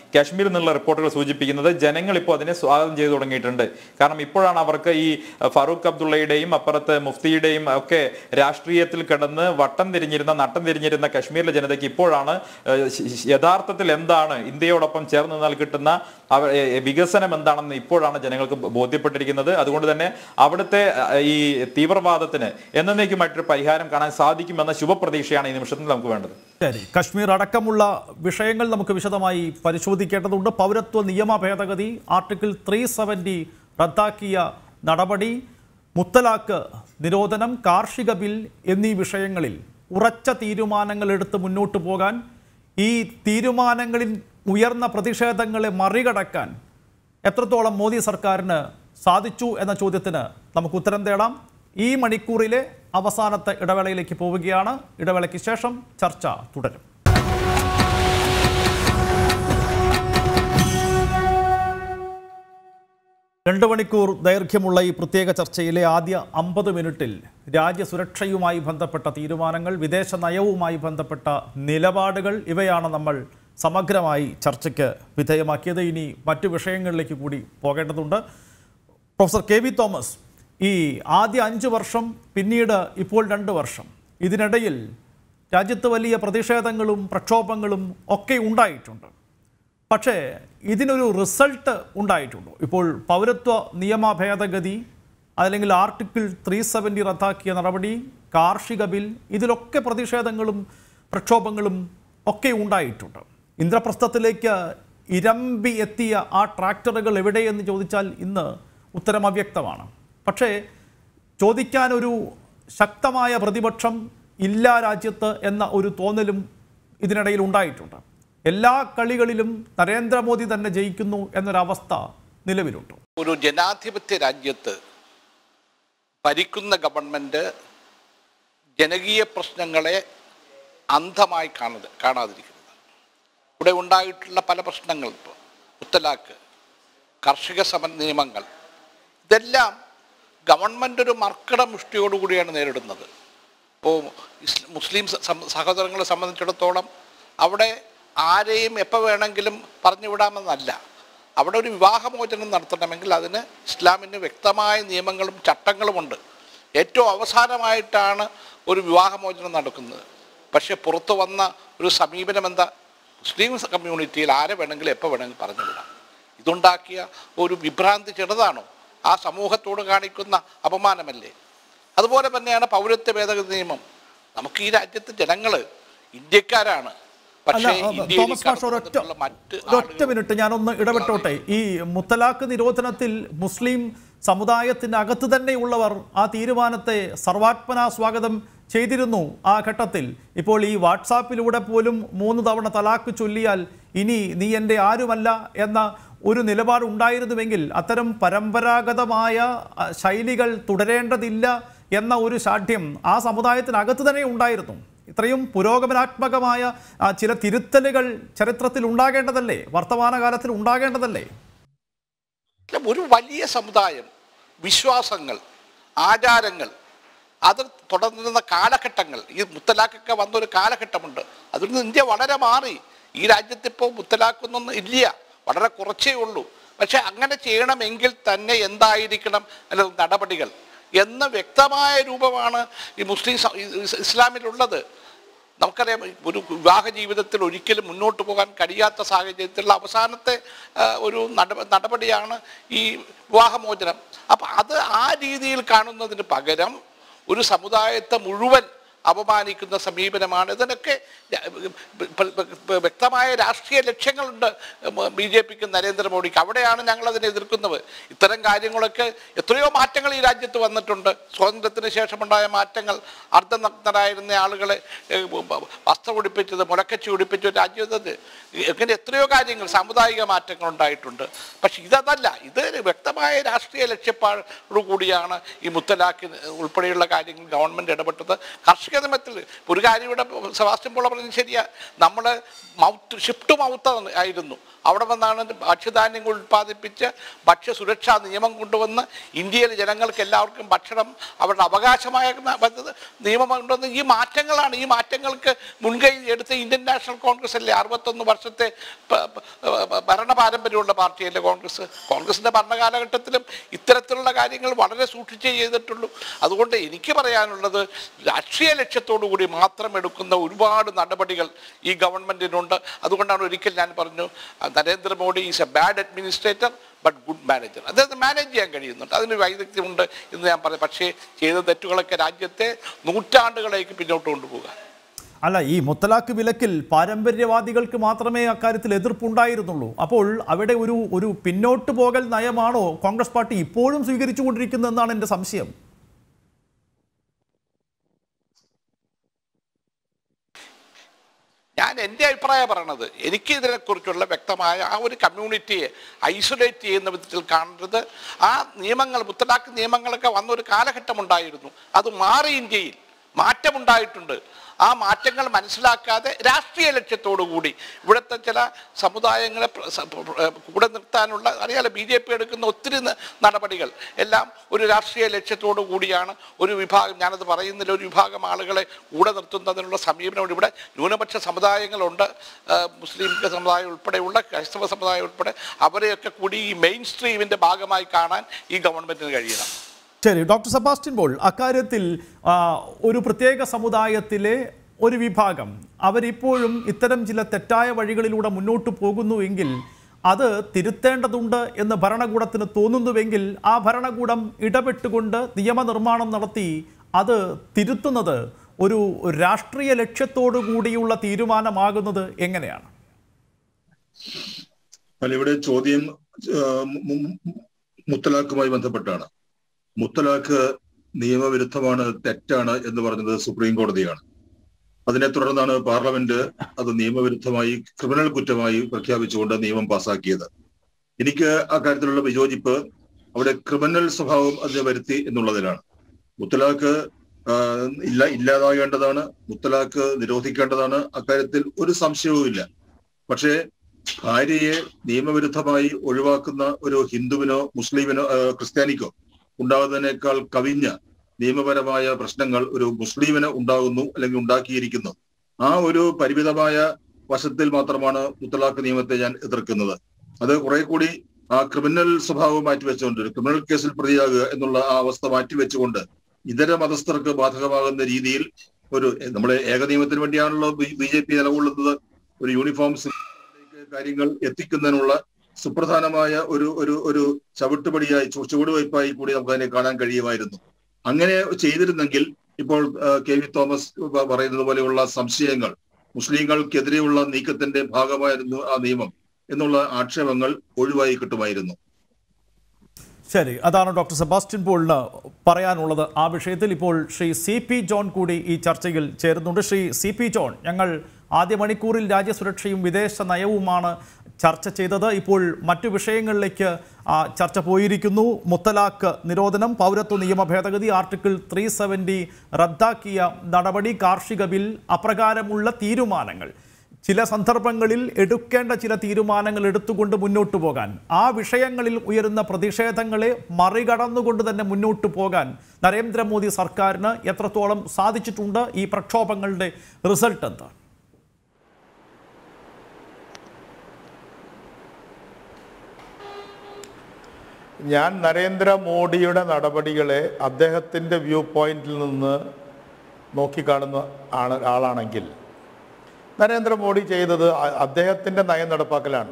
കാശ്മീരിൽ നിന്നുള്ള റിപ്പോർട്ടുകൾ സൂചിപ്പിക്കുന്നത് ജനങ്ങൾ ഇപ്പോൾ അതിനെ സ്വാഗതം ചെയ്തു തുടങ്ങിയിട്ടുണ്ട് കാരണം ഇപ്പോഴാണ് അവർക്ക് ഈ അഹ്, ഫറൂഖ് അബ്ദുള്ളയുടെയും അപ്പുറത്ത് മുഫ്തിയുടെയും ഒക്കെ രാഷ്ട്രീയത്തിൽ കിടന്ന് വട്ടം തിരിഞ്ഞിരുന്ന നട്ടം തിരിഞ്ഞിരുന്ന കശ്മീരിലെ ജനതയ്ക്ക് ഇപ്പോഴാണ് ഏഹ്, ശ- ശ- യഥാർത്ഥത്തിൽ എന്താണ് ഇന്ത്യയോടൊപ്പം ചേർന്ന് നിന്നാൽ കിട്ടുന്ന അവ- ഏ- ഏ- വികസനം എന്താണെന്ന് ഇപ്പോഴാണ് ജനങ്ങൾക്ക് ബോധ്യപ്പെട്ടിരിക്കുന്നത് അതുകൊണ്ട് തന്നെ അവിടുത്തെ അഹ്, ഈ തീവ്രവാദത്തിന് എന്നേക്കുമായിട്ടൊരു പരിഹാരം കാണാൻ സാധിക്കുമെന്ന ശുഭപ്രതീക്ഷയാണ് ഈ നിമിഷത്തിൽ നമുക്ക് വേണ്ടത് ശരി കശ്മീർ അടക്കമുള്ള വിഷയങ്ങൾ നമുക്ക് വിശദമായി പരിശോധിക്കേണ്ടതുണ്ട് പൗരത്വ നിയമ ഭേദഗതി ആർട്ടിക്കിൾ ത്രീ സെവൻറ്റി റദ്ദാക്കിയ നടപടി മുത്തലാക്ക് നിരോധനം കാർഷിക ബിൽ എന്നീ വിഷയങ്ങളിൽ ഉറച്ച തീരുമാനങ്ങൾ എടുത്ത് മുന്നോട്ട് പോകാൻ ഈ തീരുമാനങ്ങളിൽ ഉയർന്ന പ്രതിഷേധങ്ങളെ മറികടക്കാൻ എത്രത്തോളം മോദി സർക്കാരിന് സാധിച്ചു എന്ന ചോദ്യത്തിന് നമുക്ക് ഉത്തരം തേടാം ഈ മണിക്കൂറിലെ അവസാനത്തെ ഇടവേളയിലേക്ക് പോവുകയാണ് ഇടവേളയ്ക്ക് ശേഷം ചർച്ച തുടരും രണ്ട് മണിക്കൂർ ദൈർഘ്യമുള്ള ഈ പ്രത്യേക ചർച്ചയിലെ ആദ്യ അമ്പത് മിനിറ്റിൽ രാജ്യസുരക്ഷയുമായി ബന്ധപ്പെട്ട തീരുമാനങ്ങൾ വിദേശ നയവുമായി ബന്ധപ്പെട്ട നിലപാടുകൾ ഇവയാണ് നമ്മൾ സമഗ്രമായി ചർച്ചയ്ക്ക് വിധേയമാക്കിയത് ഇനി മറ്റു വിഷയങ്ങളിലേക്ക് കൂടി പോകേണ്ടതുണ്ട് പ്രൊഫസർ കെ വി തോമസ് ഈ ആദ്യ അഞ്ച് വർഷം പിന്നീട് ഇപ്പോൾ രണ്ട് വർഷം ഇതിനിടയിൽ രാജ്യത്ത് വലിയ പ്രതിഷേധങ്ങളും പ്രക്ഷോഭങ്ങളും ഒക്കെ ഉണ്ടായിട്ടുണ്ട് പക്ഷേ ഇതിനൊരു റിസൾട്ട് ഉണ്ടായിട്ടുണ്ടോ ഇപ്പോൾ പൗരത്വ നിയമ ഭേദഗതി അല്ലെങ്കിൽ ആർട്ടിക്കിൾ ത്രീ സെവൻറ്റി റദ്ദാക്കിയ നടപടി കാർഷിക ബിൽ ഇതിലൊക്കെ പ്രതിഷേധങ്ങളും പ്രക്ഷോഭങ്ങളും ഒക്കെ ഉണ്ടായിട്ടുണ്ട് ഇന്ദ്രപ്രസ്ഥത്തിലേക്ക് ഇരമ്പി എത്തിയ ആ ട്രാക്ടറുകൾ എവിടെയെന്ന് ചോദിച്ചാൽ ഇന്ന് ഉത്തരം അവ്യക്തമാണ് പക്ഷേ ചോദിക്കാനൊരു ശക്തമായ പ്രതിപക്ഷം ഇല്ല രാജ്യത്ത് എന്ന ഒരു തോന്നലും ഇതിനിടയിൽ ഉണ്ടായിട്ടുണ്ട് എല്ലാ കളികളിലും നരേന്ദ്രമോദി തന്നെ ജയിക്കുന്നു എന്നൊരവസ്ഥ നിലവിലുണ്ട് ഒരു ജനാധിപത്യ രാജ്യത്ത് ഭരിക്കുന്ന ഗവൺമെന്റ് ജനകീയ പ്രശ്നങ്ങളെ അന്ധമായി കാണുക കാണാതിരിക്കുന്നത് ഇവിടെ ഉണ്ടായിട്ടുള്ള പല പ്രശ്നങ്ങൾ ഇപ്പോൾ മുത്തലാക്ക് കാർഷിക സമ നിയമങ്ങൾ ഇതെല്ലാം ഗവൺമെൻറ് ഒരു മർക്കട മുഷ്ടിയോടുകൂടിയാണ് നേരിടുന്നത് ഇപ്പോൾ ഇസ് മുസ്ലിം സ- സം- സഹോദരങ്ങളെ സംബന്ധിച്ചിടത്തോളം അവിടെ ആരെയും എപ്പോൾ വേണമെങ്കിലും പറഞ്ഞു വിടാമെന്നല്ല അവിടെ ഒരു വിവാഹമോചനം നടത്തണമെങ്കിൽ അതിന് ഇസ്ലാമിന് വ്യക്തമായ നിയമങ്ങളും ചട്ടങ്ങളുമുണ്ട് ഏറ്റവും അവസാനമായിട്ടാണ് ഒരു വിവാഹമോചനം നടക്കുന്നത് പക്ഷേ പുറത്തു വന്ന ഒരു സമീപനം എന്താ മുസ്ലിം കമ്മ്യൂണിറ്റിയിൽ ആരെ വേണമെങ്കിലും എപ്പോൾ വേണമെങ്കിലും പറഞ്ഞു വിടാം ഇതുണ്ടാക്കിയ ഒരു വിഭ്രാന്തി ചെറുതാണോ ആ സമൂഹത്തോട് കാണിക്കുന്ന അപമാനമല്ലേ അതുപോലെ തന്നെയാണ് പൗരത്വ ഭേദഗതി നിയമം നമുക്ക് ഈ രാജ്യത്തെ ജനങ്ങൾ ഇന്ത്യക്കാരാണ് പക്ഷേ അല്ല, ഇന്ത്യയിൽ തോമസ് മാഷ് കടന്നു ഒരൊറ്റ വന്നിട്ടുള്ള മറ്റ് ഒരൊറ്റ ആളുകൾ- മിനിറ്റ് ഞാനൊന്ന് ഇടപെട്ടോട്ടെ ഈ മുത്തലാഖ് നിരോധനത്തിൽ മുസ്ലിം സമുദായത്തിനകത്ത് തന്നെയുള്ളവർ ആ തീരുമാനത്തെ സർവാത്മന സ്വാഗതം ചെയ്തിരുന്നു ആ ഘട്ടത്തിൽ ഇപ്പോൾ ഈ വാട്സാപ്പിലൂടെ പോലും മൂന്ന് തവണ തലാക്ക് ചൊല്ലിയാൽ ഇനി നീ എൻ്റെ ആരുമല്ല എന്ന ഒരു നിലപാട് ഉണ്ടായിരുന്നുവെങ്കിൽ അത്തരം പരമ്പരാഗതമായ ആ, ശൈലികൾ തുടരേണ്ടതില്ല എന്ന ഒരു ശാഠ്യം ആ സമുദായത്തിനകത്ത് തന്നെ ഉണ്ടായിരുന്നു ഇത്രയും പുരോഗമനാത്മകമായ ആ, ചില തിരുത്തലുകൾ ചരിത്രത്തിൽ ഉണ്ടാകേണ്ടതല്ലേ വർത്തമാനകാലത്തിൽ ഉണ്ടാകേണ്ടതല്ലേ അല്ല, ഒരു വലിയ സമുദായം വിശ്വാസങ്ങൾ ആചാരങ്ങൾ അത് തുടർന്നിരുന്ന കാലഘട്ടങ്ങൾ ഈ മുത്തലാഖൊക്കെ വന്നൊരു കാലഘട്ടമുണ്ട് അതിൽ നിന്ന് ഇന്ത്യ വളരെ മാറി ഈ രാജ്യത്തിപ്പോൾ മുത്തലാഖൊന്നും ഇല്ല വളരെ കുറച്ചേ ഉള്ളൂ പക്ഷെ അങ്ങനെ ചെയ്യണമെങ്കിൽ തന്നെ എന്തായിരിക്കണം അല്ല നടപടികൾ എന്ന വ്യക്തമായ രൂപമാണ് ഈ മുസ്ലിം സ- ഇസ് ഇസ്ലാമിലുള്ളത് നമുക്കറിയാം ഒരു വിവാഹ ജീവിതത്തിൽ ഒരിക്കലും മുന്നോട്ട് പോകാൻ കഴിയാത്ത സാഹചര്യത്തിലുള്ള അവസാനത്തെ ആ, ഒരു നട നടപടിയാണ് ഈ വിവാഹമോചനം അപ്പം അത് ആ രീതിയിൽ കാണുന്നതിന് പകരം ഒരു സമുദായത്തെ മുഴുവൻ അപമാനിക്കുന്ന സമീപനമാണ് ഇതിനൊക്കെ ര- പ- പ- പ- വ്യക്തമായ രാഷ്ട്രീയ ലക്ഷ്യങ്ങളുണ്ട് ബി ജെ പിക്ക് നരേന്ദ്രമോദിക്ക് അവിടെയാണ് ഞങ്ങൾ അതിനെ എതിർക്കുന്നത് ഇത്തരം കാര്യങ്ങളൊക്കെ എത്രയോ മാറ്റങ്ങൾ ഈ രാജ്യത്ത് വന്നിട്ടുണ്ട് സ്വാതന്ത്ര്യത്തിന് ശേഷമുണ്ടായ മാറ്റങ്ങൾ അർദ്ധനഗ്നരായിരുന്ന ആളുകളെ ഏഹ്, വ- വസ്ത്രം ഉടിപ്പിച്ചത് മുലക്കച്ചി ഉടിപ്പിച്ച രാജ്യത്ത് ഇങ്ങനെ എത്രയോ കാര്യങ്ങൾ സാമുദായിക മാറ്റങ്ങൾ ഉണ്ടായിട്ടുണ്ട് പക്ഷെ ഇതല്ല ഇത് വ്യക്തമായ രാഷ്ട്രീയ ലക്ഷ്യപ്പാടോടു കൂടിയാണ് ഈ മുത്തലാഖ് ഉൾപ്പെടെയുള്ള കാര്യങ്ങൾ ഗവൺമെൻറ് ഇടപെട്ടത് കാർഷിക സാമ്പത്തിക നിയമത്തിൽ ഒരു കാര്യം ഇവിടെ സെബാസ്റ്റ്യൻ പോള പറഞ്ഞത് ശരിയാ നമ്മൾ മൗത്ത് ഷിഫ്റ്റ് മൗത്ത് ആയിരുന്നു അവിടെ വന്നാണ് ഭക്ഷ്യധാന്യങ്ങൾ ഉൽപ്പാദിപ്പിച്ച് ഭക്ഷ്യസുരക്ഷാ നിയമം കൊണ്ടുവന്ന് ഇന്ത്യയിലെ ജനങ്ങൾക്ക് എല്ലാവർക്കും ഭക്ഷണം അവരുടെ അവകാശമായ ന- നിയമം കൊണ്ടുവന്ന് ഈ മാറ്റങ്ങളാണ് ഈ മാറ്റങ്ങൾക്ക് മുൻകൈ എടുത്ത ഇന്ത്യൻ നാഷണൽ കോൺഗ്രസ് അല്ലേ അറുപത്തൊന്ന് വർഷത്തെ പ- പ- പ- ഭരണ പാരമ്പര്യമുള്ള പാർട്ടിയല്ലേ കോൺഗ്രസ് കോൺഗ്രസിൻ്റെ ഭരണകാലഘട്ടത്തിലും ഇത്തരത്തിലുള്ള കാര്യങ്ങൾ വളരെ സൂക്ഷിച്ചേ ചെയ്തിട്ടുള്ളൂ അതുകൊണ്ട് എനിക്ക് പറയാനുള്ളത് രാഷ്ട്രീയ ലക്ഷ്യത്തോടു കൂടി മാത്രം എടുക്കുന്ന ഒരുപാട് നടപടികൾ ഈ ഗവൺമെൻറ്റിനുണ്ട് അതുകൊണ്ടാണ് ഒരിക്കൽ ഞാൻ പറഞ്ഞു ആ, Narendra Modi is a bad administrator but good manager അദ്ദേഹത്തിന് മാനേജ് ചെയ്യാൻ കഴിയുന്നുണ്ട് അതിന് വൈദഗ്ധ്യമുണ്ട് എന്ന് ഞാൻ പറഞ്ഞു പക്ഷേ ചെയ്ത തെറ്റുകളൊക്കെ രാജ്യത്തെ നൂറ്റാണ്ടുകളേക്ക് പിന്നോട്ട് കൊണ്ടുപോകുക അല്ല ഈ മുത്തലാഖ് വിലക്കിൽ പാരമ്പര്യവാദികൾക്ക് മാത്രമേ അക്കാര്യത്തിൽ എതിർപ്പുണ്ടായിരുന്നുള്ളൂ അപ്പോൾ അവിടെ ഒരു ഒരു പിന്നോട്ട് പോകൽ നയമാണോ കോൺഗ്രസ് പാർട്ടി ഇപ്പോഴും സ്വീകരിച്ചുകൊണ്ടിരിക്കുന്നതെന്നാണ് എൻ്റെ സംശയം ഞാൻ എൻ്റെ അഭിപ്രായം പറയണത് എനിക്ക് ഇതിനെക്കുറിച്ചുള്ള വ്യക്തമായ ആ ഒരു കമ്മ്യൂണിറ്റിയെ ഐസൊലേറ്റ് ചെയ്യുന്ന വിധത്തിൽ കാണരുത് ആ നിയമങ്ങൾ മുത്തലാഖ് നിയമങ്ങളൊക്കെ വന്ന ഒരു കാലഘട്ടം ഉണ്ടായിരുന്നു അത് മാറി ഇന്ത്യയിൽ മാറ്റമുണ്ടായിട്ടുണ്ട് ആ മാറ്റങ്ങൾ മനസ്സിലാക്കാതെ രാഷ്ട്രീയ ലക്ഷ്യത്തോടു കൂടി ഇവിടുത്തെ ചില സമുദായങ്ങളെ പ്ര- സ- പ്ര- കൂടെ നിർത്താനുള്ള അറിയാലോ ബി ജെ പി എടുക്കുന്ന ഒത്തിരി ന- നടപടികൾ എല്ലാം ഒരു രാഷ്ട്രീയ ലക്ഷ്യത്തോടു കൂടിയാണ് ഒരു വിഭാഗം ഞാനത് പറയുന്നില്ല ഒരു വിഭാഗം ആളുകളെ കൂടെ നിർത്തുന്നതിനുള്ള സമീപനം ഇവിടെ ന്യൂനപക്ഷ സമുദായങ്ങളുണ്ട് ആ, മുസ്ലിം സമുദായം ഉൾപ്പെടെയുള്ള ക്രൈസ്തവ സമുദായം ഉൾപ്പെടെ അവരെയൊക്കെ കൂടി ഈ മെയിൻ സ്ട്രീമിൻ്റെ ഭാഗമായി കാണാൻ ഈ ഗവൺമെൻറ്റിന് കഴിയണം ശരി ഡോക്ടർ സെബാസ്റ്റ്യൻ പോൾ അക്കാര്യത്തിൽ ആ, ഒരു പ്രത്യേക സമുദായത്തിലെ ഒരു വിഭാഗം അവരിപ്പോഴും ഇത്തരം ചില തെറ്റായ വഴികളിലൂടെ മുന്നോട്ട് പോകുന്നുവെങ്കിൽ അത് തിരുത്തേണ്ടതുണ്ട് എന്ന് ഭരണകൂടത്തിന് തോന്നുന്നുവെങ്കിൽ ആ ഭരണകൂടം ഇടപെട്ടുകൊണ്ട് നിയമനിർമ്മാണം നടത്തി അത് തിരുത്തുന്നത് ഒരു രാഷ്ട്രീയ ലക്ഷ്യത്തോടു കൂടിയുള്ള തീരുമാനമാകുന്നത് എങ്ങനെയാണ് അല്ല ഇവിടെ ചോദ്യം ആ, മു- മു- മുത്തലാഖുമായി ബന്ധപ്പെട്ടാണ് മുത്തലാഖ് നിയമവിരുദ്ധമാണ് തെറ്റാണ് എന്ന് പറഞ്ഞത് സുപ്രീം കോടതിയാണ് അതിനെ തുടർന്നാണ് പാർലമെന്റ് അത് നിയമവിരുദ്ധമായി ക്രിമിനൽ കുറ്റമായി പ്രഖ്യാപിച്ചുകൊണ്ട് നിയമം പാസാക്കിയത് എനിക്ക് അക്കാര്യത്തിലുള്ള വിയോജിപ്പ് അവിടെ ക്രിമിനൽ സ്വഭാവം അതിനെ വരുത്തി എന്നുള്ളതിലാണ് മുത്തലാഖ് ആ, ഇല്ല ഇല്ലാതാകേണ്ടതാണ് മുത്തലാഖ് നിരോധിക്കേണ്ടതാണ് അക്കാര്യത്തിൽ ഒരു സംശയവുമില്ല പക്ഷേ ഭാര്യയെ നിയമവിരുദ്ധമായി ഒഴിവാക്കുന്ന ഒരു ഹിന്ദുവിനോ മുസ്ലിമിനോ ആ, ക്രിസ്ത്യാനിക്കോ ഉണ്ടാകുന്നതിനേക്കാൾ കവിഞ്ഞ നിയമപരമായ പ്രശ്നങ്ങൾ ഒരു മുസ്ലിമിന് ഉണ്ടാകുന്നു അല്ലെങ്കിൽ ഉണ്ടാക്കിയിരിക്കുന്നു ആ ഒരു പരിമിതമായ വശത്തിൽ മാത്രമാണ് മുത്തലാഖ് നിയമത്തെ ഞാൻ എതിർക്കുന്നത് അത് കുറെ കൂടി ആ ക്രിമിനൽ സ്വഭാവം മാറ്റിവെച്ചുകൊണ്ട് ഒരു ക്രിമിനൽ കേസിൽ പ്രതിയാകുക എന്നുള്ള ആ അവസ്ഥ മാറ്റിവെച്ചുകൊണ്ട് ഇതര മതസ്ഥർക്ക് ബാധകമാകുന്ന രീതിയിൽ ഒരു നമ്മളെ ഏക നിയമത്തിന് വേണ്ടിയാണല്ലോ ബി ജെ പി നിലകൊള്ളുന്നത് ഒരു യൂണിഫോം സിസ്റ്റത്തിലേക്ക് കാര്യങ്ങൾ എത്തിക്കുന്നതിനുള്ള സുപ്രധാനമായ ഒരു ഒരു ഒരു ചവിട്ടുപടിയായി ചു- ചുവടുവയ്പായി കൂടി നമുക്ക് അതിനെ കാണാൻ കഴിയുമായിരുന്നു അങ്ങനെ ചെയ്തിരുന്നെങ്കിൽ ഇപ്പോൾ ആ, കെ വി തോമസ് പ- പറയുന്നത് പോലെയുള്ള സംശയങ്ങൾ മുസ്ലിങ്ങൾക്കെതിരെയുള്ള നീക്കത്തിന്റെ ഭാഗമായിരുന്നു ആ നിയമം എന്നുള്ള ആക്ഷേപങ്ങൾ ഒഴിവായി കിട്ടുമായിരുന്നു ശരി അതാണ് ഡോക്ടർ സെബാസ്റ്റ്യൻ പോളിന് പറയാനുള്ളത് ആ വിഷയത്തിൽ ഇപ്പോൾ ശ്രീ സി പി ജോൺ കൂടി ഈ ചർച്ചയിൽ ചേരുന്നുണ്ട് ശ്രീ സി പി ജോൺ ഞങ്ങൾ ആദ്യ മണിക്കൂറിൽ രാജ്യസുരക്ഷയും വിദേശ നയവുമാണ് ചർച്ച ചെയ്തത് ഇപ്പോൾ മറ്റു വിഷയങ്ങളിലേക്ക് ആ, ചർച്ച പോയിരിക്കുന്നു മുത്തലാഖ് നിരോധനം പൗരത്വ നിയമ ഭേദഗതി ആർട്ടിക്കിൾ ത്രീ സെവൻറ്റി റദ്ദാക്കിയ നടപടി കാർഷിക ബിൽ അപ്രകാരമുള്ള തീരുമാനങ്ങൾ ചില സന്ദർഭങ്ങളിൽ എടുക്കേണ്ട ചില തീരുമാനങ്ങൾ എടുത്തുകൊണ്ട് മുന്നോട്ട് പോകാൻ ആ വിഷയങ്ങളിൽ ഉയരുന്ന പ്രതിഷേധങ്ങളെ മറികടന്നുകൊണ്ട് തന്നെ മുന്നോട്ട് പോകാൻ നരേന്ദ്രമോദി സർക്കാരിന് എത്രത്തോളം സാധിച്ചിട്ടുണ്ട് ഈ പ്രക്ഷോഭങ്ങളുടെ റിസൾട്ട് എന്താണ് ഞാൻ നരേന്ദ്രമോദിയുടെ നടപടികളെ അദ്ദേഹത്തിൻ്റെ വ്യൂ പോയിന്റിൽ നിന്ന് നോക്കിക്കാണുന്ന ആണ് ആളാണെങ്കിൽ നരേന്ദ്രമോദി ചെയ്തത് അ- അദ്ദേഹത്തിൻ്റെ നയം നടപ്പാക്കലാണ്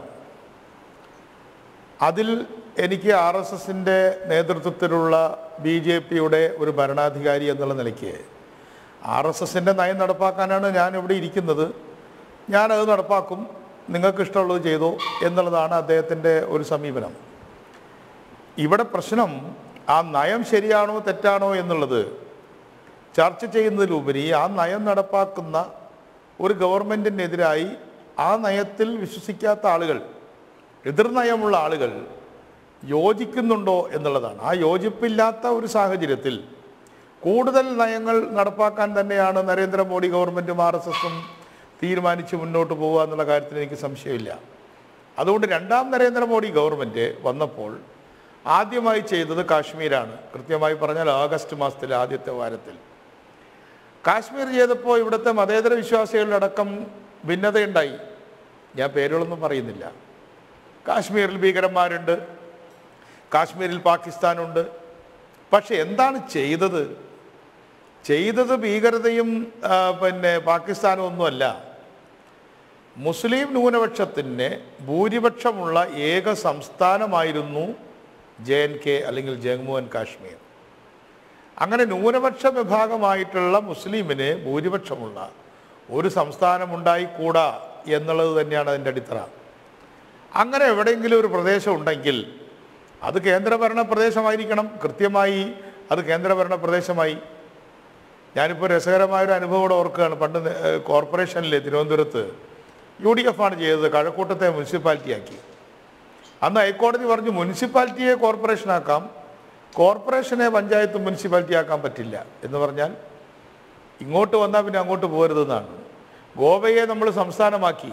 അതിൽ എനിക്ക് ആർ എസ് എസിൻ്റെ നേതൃത്വത്തിലുള്ള ബി ജെ പിയുടെ ഒരു ഭരണാധികാരി എന്നുള്ള നിലയ്ക്ക് ആർ എസ് എസിൻ്റെ നയം നടപ്പാക്കാനാണ് ഞാൻ ഇവിടെ ഇരിക്കുന്നത് ഞാനത് നടപ്പാക്കും നിങ്ങൾക്ക് ഇഷ്ടമുള്ളത് ചെയ്തോ എന്നുള്ളതാണ് അദ്ദേഹത്തിൻ്റെ ഒരു സമീപനം ഇവിടെ പ്രശ്നം ആ നയം ശരിയാണോ തെറ്റാണോ എന്നുള്ളത് ചർച്ച ചെയ്യുന്നതിലുപരി ആ നയം നടപ്പാക്കുന്ന ഒരു ഗവൺമെൻറ്റിനെതിരായി ആ നയത്തിൽ വിശ്വസിക്കാത്ത ആളുകൾ എതിർനയമുള്ള ആളുകൾ യോജിക്കുന്നുണ്ടോ എന്നുള്ളതാണ് ആ യോജിപ്പില്ലാത്ത ഒരു സാഹചര്യത്തിൽ കൂടുതൽ നയങ്ങൾ നടപ്പാക്കാൻ തന്നെയാണ് നരേന്ദ്രമോദി ഗവൺമെൻറ്റും ആർ എസ് എസും തീരുമാനിച്ച് മുന്നോട്ട് പോകുക എന്നുള്ള കാര്യത്തിൽ എനിക്ക് സംശയമില്ല അതുകൊണ്ട് രണ്ടാം നരേന്ദ്രമോദി ഗവൺമെൻറ് വന്നപ്പോൾ ആദ്യമായി ചെയ്തത് കാശ്മീരാണ് കൃത്യമായി പറഞ്ഞാൽ ആഗസ്റ്റ് മാസത്തിലെ ആദ്യത്തെ വാരത്തിൽ കാശ്മീർ ചെയ്തപ്പോൾ ഇവിടുത്തെ മതേതര വിശ്വാസികളുടെ അടക്കം ഭിന്നതയുണ്ടായി ഞാൻ പേരുകളൊന്നും പറയുന്നില്ല കാശ്മീരിൽ ഭീകരന്മാരുണ്ട് കാശ്മീരിൽ പാകിസ്ഥാനുണ്ട് പക്ഷെ എന്താണ് ചെയ്തത് ചെയ്തത് ഭീകരതയും ആ, പിന്നെ പാകിസ്ഥാനും ഒന്നുമല്ല മുസ്ലിം ന്യൂനപക്ഷത്തിന് ഭൂരിപക്ഷമുള്ള ഏക സംസ്ഥാനമായിരുന്നു ജെ എൻ കെ അല്ലെങ്കിൽ ജമ്മു ആൻഡ് കാശ്മീർ അങ്ങനെ ന്യൂനപക്ഷ വിഭാഗമായിട്ടുള്ള മുസ്ലിമിന് ഭൂരിപക്ഷമുള്ള ഒരു സംസ്ഥാനം ഉണ്ടായിക്കൂടാ എന്നുള്ളത് തന്നെയാണ് അതിൻ്റെ അടിത്തറ അങ്ങനെ എവിടെയെങ്കിലും ഒരു പ്രദേശം ഉണ്ടെങ്കിൽ അത് കേന്ദ്രഭരണ പ്രദേശമായിരിക്കണം കൃത്യമായി അത് കേന്ദ്രഭരണ പ്രദേശമായി ഞാനിപ്പോൾ രസകരമായൊരു അനുഭവം കൂടെ ഓർക്കുകയാണ് പണ്ട് നെ- ഏഹ് കോർപ്പറേഷനിലെ തിരുവനന്തപുരത്ത് യു ഡി എഫ് ആണ് ചെയ്തത് കഴക്കൂട്ടത്തെ മുനിസിപ്പാലിറ്റിയാക്കി അന്ന് ഹൈക്കോടതി പറഞ്ഞു മുനിസിപ്പാലിറ്റിയെ കോർപ്പറേഷനാക്കാം കോർപ്പറേഷനെ പഞ്ചായത്ത് മുനിസിപ്പാലിറ്റി ആക്കാൻ പറ്റില്ല എന്ന് പറഞ്ഞാൽ ഇങ്ങോട്ട് വന്നാൽ പിന്നെ അങ്ങോട്ട് പോകരുതെന്നാണ് ഗോവയെ നമ്മൾ സംസ്ഥാനമാക്കി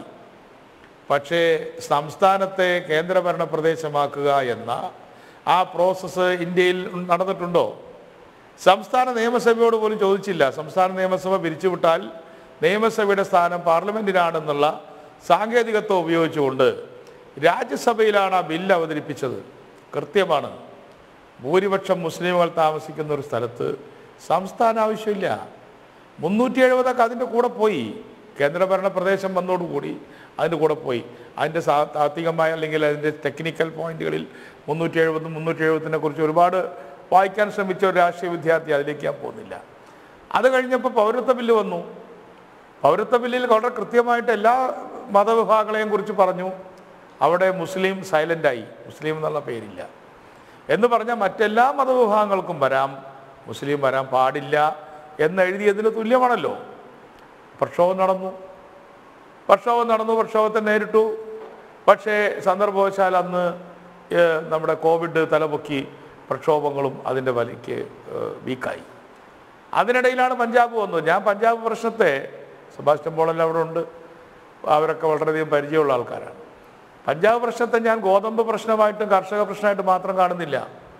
പക്ഷേ സംസ്ഥാനത്തെ കേന്ദ്രഭരണ പ്രദേശമാക്കുക എന്ന ആ പ്രോസസ്സ് ഇന്ത്യയിൽ നടന്നിട്ടുണ്ടോ സംസ്ഥാന നിയമസഭയോട് പോലും ചോദിച്ചില്ല സംസ്ഥാന നിയമസഭ പിരിച്ചുവിട്ടാൽ നിയമസഭയുടെ സ്ഥാനം പാർലമെന്റിനാണെന്നുള്ള സാങ്കേതികത്വം ഉപയോഗിച്ചുകൊണ്ട് രാജ്യസഭയിലാണ് ആ ബില്ല് അവതരിപ്പിച്ചത് കൃത്യമാണ് ഭൂരിപക്ഷം മുസ്ലിമുകൾ താമസിക്കുന്ന ഒരു സ്ഥലത്ത് സംസ്ഥാന ആവശ്യമില്ല മുന്നൂറ്റി എഴുപതൊക്കെ അതിൻ്റെ കൂടെ പോയി കേന്ദ്രഭരണ പ്രദേശം വന്നതോടുകൂടി അതിൻ്റെ കൂടെ പോയി അതിൻ്റെ സാ- താത്വികമായ അല്ലെങ്കിൽ അതിൻ്റെ ടെക്നിക്കൽ പോയിന്റുകളിൽ മുന്നൂറ്റി എഴുപത് മുന്നൂറ്റി എഴുപതിനെ കുറിച്ച് ഒരുപാട് വായിക്കാൻ ശ്രമിച്ച ഒരു രാഷ്ട്രീയ വിദ്യാർത്ഥി അതിലേക്ക് ഞാൻ പോകുന്നില്ല അത് കഴിഞ്ഞപ്പോൾ പൗരത്വ ബില്ല് വന്നു പൗരത്വ ബില്ലിൽ വളരെ കൃത്യമായിട്ട് എല്ലാ മതവിഭാഗങ്ങളെയും കുറിച്ച് പറഞ്ഞു അവിടെ മുസ്ലിം സൈലൻ്റായി മുസ്ലിം എന്നുള്ള പേരില്ല എന്ന് പറഞ്ഞാൽ മറ്റെല്ലാ മതവിഭാഗങ്ങൾക്കും വരാം മുസ്ലിം വരാൻ പാടില്ല എന്നെഴുതിയതിന് തുല്യമാണല്ലോ പ്രക്ഷോഭം നടന്നു പ്രക്ഷോഭം നടന്നു പ്രക്ഷോഭത്തെ നേരിട്ടു പക്ഷേ സന്ദർഭവശാൽ അന്ന് ഏഹ്, നമ്മുടെ കോവിഡ് തലപൊക്കി പ്രക്ഷോഭങ്ങളും അതിൻ്റെ വലിക്ക് ഏഹ്, വീക്കായി അതിനിടയിലാണ് പഞ്ചാബ് വന്നത് ഞാൻ പഞ്ചാബ് പ്രശ്നത്തെ സെബാസ്റ്റ്യൻ പോളെല്ലാം അവിടെ ഉണ്ട് അവരൊക്കെ വളരെയധികം പരിചയമുള്ള ആൾക്കാരാണ് പഞ്ചാബ് പ്രശ്നത്തെ ഞാൻ ഗോതമ്പ് പ്രശ്നമായിട്ടും കർഷക പ്രശ്നമായിട്ടും മാത്രം കാണുന്നില്ല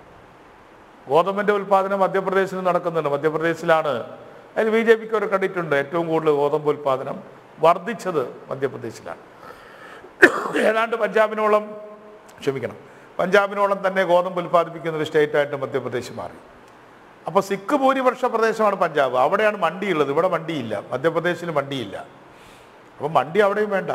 ഗോതമ്പിൻ്റെ ഉൽപ്പാദനം മധ്യപ്രദേശിൽ നടക്കുന്നുണ്ട് മധ്യപ്രദേശിലാണ് അതിന് ബി ജെ പിക്ക് ഒരു ക്രെഡിറ്റ് ഉണ്ട് ഏറ്റവും കൂടുതൽ ഗോതമ്പ് ഉൽപ്പാദനം വർദ്ധിച്ചത് മധ്യപ്രദേശിലാണ് ഏതാണ്ട് പഞ്ചാബിനോളം ക്ഷമിക്കണം പഞ്ചാബിനോളം തന്നെ ഗോതമ്പ് ഉൽപ്പാദിപ്പിക്കുന്ന ഒരു സ്റ്റേറ്റായിട്ട് മധ്യപ്രദേശ് മാറി അപ്പോൾ സിഖ് ഭൂരിപക്ഷ പ്രദേശമാണ് പഞ്ചാബ് അവിടെയാണ് മണ്ടിയുള്ളത് ഇവിടെ മണ്ടിയില്ല മധ്യപ്രദേശിൽ മണ്ടിയില്ല അപ്പം മണ്ടി അവിടെയും വേണ്ട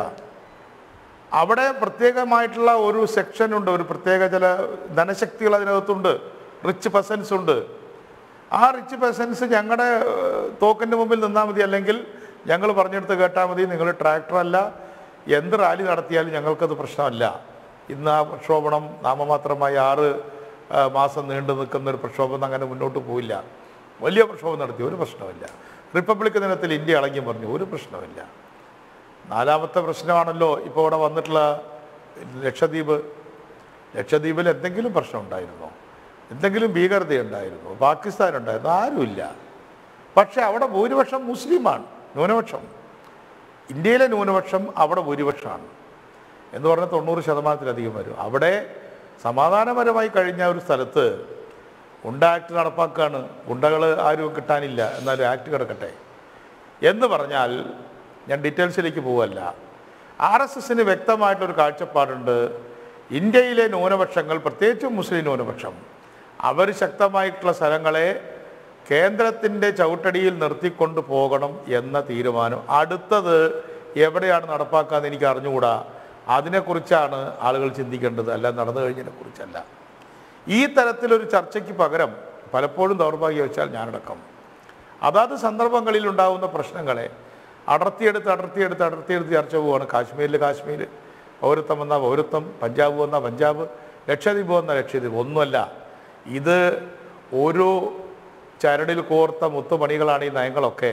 അവിടെ പ്രത്യേകമായിട്ടുള്ള ഒരു സെക്ഷൻ ഉണ്ട് ഒരു പ്രത്യേക ചില ധനശക്തികൾ അതിനകത്തുണ്ട് റിച്ച് പെസൻസ് ഉണ്ട് ആ റിച്ച് പെസൻസ് ഞങ്ങളുടെ തോക്കിൻ്റെ മുമ്പിൽ നിന്നാൽ മതി അല്ലെങ്കിൽ ഞങ്ങൾ പറഞ്ഞെടുത്ത് കേട്ടാൽ മതി നിങ്ങൾ ട്രാക്ടറല്ല എന്ത് റാലി നടത്തിയാലും ഞങ്ങൾക്കത് പ്രശ്നമല്ല ഇന്ന് ആ പ്രക്ഷോഭണം നാമമാത്രമായി ആറ് ആ, മാസം നീണ്ടു നിൽക്കുന്ന ഒരു പ്രക്ഷോഭം അങ്ങനെ മുന്നോട്ട് പോയില്ല വലിയ പ്രക്ഷോഭം നടത്തി ഒരു പ്രശ്നമില്ല റിപ്പബ്ലിക് ദിനത്തിൽ ഇന്ത്യ ഇളകി പറഞ്ഞു ഒരു പ്രശ്നമില്ല നാലാമത്തെ പ്രശ്നമാണല്ലോ ഇപ്പോൾ ഇവിടെ വന്നിട്ടുള്ള ലക്ഷദ്വീപ് ലക്ഷദ്വീപിൽ എന്തെങ്കിലും പ്രശ്നം ഉണ്ടായിരുന്നോ എന്തെങ്കിലും ഭീകരതയുണ്ടായിരുന്നു പാകിസ്ഥാൻ ഉണ്ടായിരുന്നു ആരുമില്ല പക്ഷെ അവിടെ ഭൂരിപക്ഷം മുസ്ലിമാണ് ന്യൂനപക്ഷം ഇന്ത്യയിലെ ന്യൂനപക്ഷം അവിടെ ഭൂരിപക്ഷമാണ് എന്ന് പറഞ്ഞാൽ തൊണ്ണൂറ് ശതമാനത്തിലധികം വരും അവിടെ സമാധാനപരമായി കഴിഞ്ഞ ഒരു സ്ഥലത്ത് ഗുണ്ട ആക്ട് നടപ്പാക്കുകയാണ് ഗുണ്ടകൾ ആരും കിട്ടാനില്ല എന്നാലും ആക്ട് കിടക്കട്ടെ എന്ന് പറഞ്ഞാൽ ഞാൻ ഡീറ്റെയിൽസിലേക്ക് പോവല്ല ആർ എസ് എസിന് വ്യക്തമായിട്ടൊരു കാഴ്ചപ്പാടുണ്ട് ഇന്ത്യയിലെ ന്യൂനപക്ഷങ്ങൾ പ്രത്യേകിച്ചും മുസ്ലിം ന്യൂനപക്ഷം അവർ ശക്തമായിട്ടുള്ള സ്ഥലങ്ങളെ കേന്ദ്രത്തിൻ്റെ ചവിട്ടടിയിൽ നിർത്തിക്കൊണ്ട് പോകണം എന്ന തീരുമാനം അടുത്തത് എവിടെയാണ് നടപ്പാക്കാന്ന് എനിക്ക് അറിഞ്ഞുകൂടാ അതിനെക്കുറിച്ചാണ് ആളുകൾ ചിന്തിക്കേണ്ടത് അല്ല നടന്നു കഴിഞ്ഞതിനെ കുറിച്ചല്ല ഈ തരത്തിലൊരു ചർച്ചയ്ക്ക് പകരം പലപ്പോഴും ദൗർഭാഗ്യവശാൽ ഞാനടക്കം അതാത് സന്ദർഭങ്ങളിൽ ഉണ്ടാകുന്ന പ്രശ്നങ്ങളെ അടർത്തിയെടുത്ത് അടർത്തിയെടുത്ത് അടർത്തിയെടുത്ത് ചർച്ച പോവുകയാണ് കാശ്മീരിൽ കാശ്മീർ പൗരത്വം വന്ന പൗരത്വം പഞ്ചാബ് വന്ന പഞ്ചാബ് ലക്ഷദ്വീപ് വന്ന ലക്ഷദ്വീപ് ഒന്നുമല്ല ഇത് ഓരോ ചരടിൽ കോർത്ത മുത്തുമണികളാണ് ഈ നയങ്ങളൊക്കെ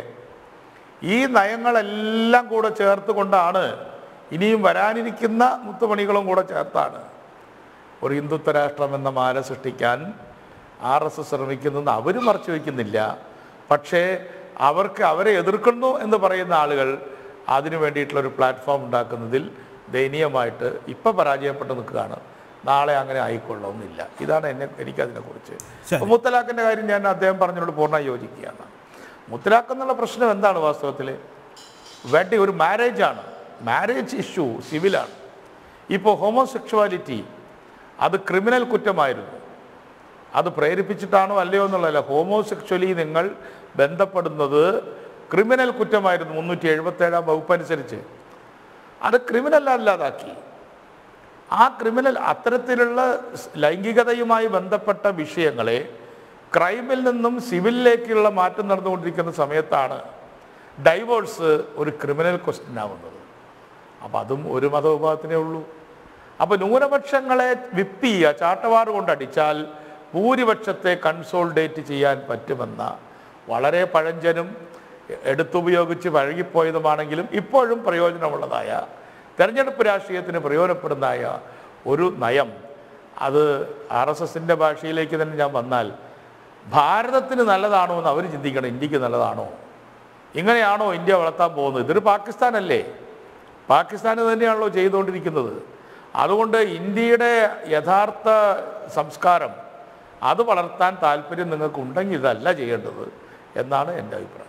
ഈ നയങ്ങളെല്ലാം കൂടെ ചേർത്ത് കൊണ്ടാണ് ഇനിയും വരാനിരിക്കുന്ന മുത്തുമണികളും കൂടെ ചേർത്താണ് ഒരു ഹിന്ദുത്വ രാഷ്ട്രം എന്ന മാല സൃഷ്ടിക്കാൻ ആർ എസ് എസ് ശ്രമിക്കുന്നത് അവർ മറച്ചു വയ്ക്കുന്നില്ല പക്ഷേ അവർക്ക് അവരെ എതിർക്കുന്നു എന്ന് പറയുന്ന ആളുകൾ അതിനു വേണ്ടിയിട്ടുള്ള ഒരു പ്ലാറ്റ്ഫോം ഉണ്ടാക്കുന്നതിൽ ദയനീയമായിട്ട് ഇപ്പം പരാജയപ്പെട്ട് നിൽക്കുകയാണ് നാളെ അങ്ങനെ ആയിക്കൊള്ളണമെന്നില്ല ഇതാണ് എന്നെ എനിക്കതിനെക്കുറിച്ച് ശരി. അപ്പോൾ മുത്തലാഖിൻ്റെ കാര്യം ഞാൻ അദ്ദേഹം പറഞ്ഞതിനോട് പൂർണ്ണമായി യോജിക്കുകയാണ് മുത്തലാഖ് എന്നുള്ള പ്രശ്നം എന്താണ് വാസ്തവത്തിൽ വെഡി ഒരു മാരേജാണ് മാരേജ് ഇഷ്യൂ സിവിലാണ് ഇപ്പോൾ ഹോമോസെക്ഷുവാലിറ്റി അത് ക്രിമിനൽ കുറ്റമായിരുന്നു അത് പ്രേരിപ്പിച്ചിട്ടാണോ അല്ലയോ എന്നുള്ളതല്ല ഹോമോസെക്ഷലി നിങ്ങൾ ബന്ധപ്പെടുന്നത് ക്രിമിനൽ കുറ്റമായിരുന്നു മുന്നൂറ്റി എഴുപത്തേഴാം വകുപ്പ് അനുസരിച്ച് അത് ക്രിമിനൽ അല്ലാതാക്കി ആ ക്രിമിനൽ അത്തരത്തിലുള്ള സ് ലൈംഗികതയുമായി ബന്ധപ്പെട്ട വിഷയങ്ങളെ ക്രൈമിൽ നിന്നും സിവിലിലേക്കുള്ള മാറ്റം നടന്നുകൊണ്ടിരിക്കുന്ന സമയത്താണ് ഡൈവോഴ്സ് ഒരു ക്രിമിനൽ ക്വസ്റ്റ്യൻ ആവുന്നത് അപ്പം അതും ഒരു മതവിഭാഗത്തിനേ ഉള്ളൂ അപ്പോൾ ന്യൂനപക്ഷങ്ങളെ വിപ്പ് ചെയ്യുക ചാട്ടവാറ് കൊണ്ടടിച്ചാൽ ഭൂരിപക്ഷത്തെ കൺസോൾഡേറ്റ് ചെയ്യാൻ പറ്റുമെന്ന വളരെ പഴഞ്ചനും എടുത്തുപയോഗിച്ച് വഴകിപ്പോയതുമാണെങ്കിലും ഇപ്പോഴും പ്രയോജനമുള്ളതായ തെരഞ്ഞെടുപ്പ് രാഷ്ട്രീയത്തിന് പ്രയോജനപ്പെടുന്നതായ ഒരു നയം അത് ആർ എസ് എസിൻ്റെ ഭാഷയിലേക്ക് തന്നെ ഞാൻ വന്നാൽ ഭാരതത്തിന് നല്ലതാണോ എന്ന് അവർ ചിന്തിക്കണം ഇന്ത്യക്ക് നല്ലതാണോ ഇങ്ങനെയാണോ ഇന്ത്യ വളർത്താൻ പോകുന്നത് ഇതൊരു പാകിസ്ഥാനല്ലേ പാകിസ്ഥാന് തന്നെയാണല്ലോ ചെയ്തുകൊണ്ടിരിക്കുന്നത് അതുകൊണ്ട് ഇന്ത്യയുടെ യഥാർത്ഥ സംസ്കാരം അത് വളർത്താൻ താല്പര്യം നിങ്ങൾക്ക് ഉണ്ടെങ്കിൽ ഇതല്ല ചെയ്യേണ്ടത് എന്നാണ് എൻ്റെ അഭിപ്രായം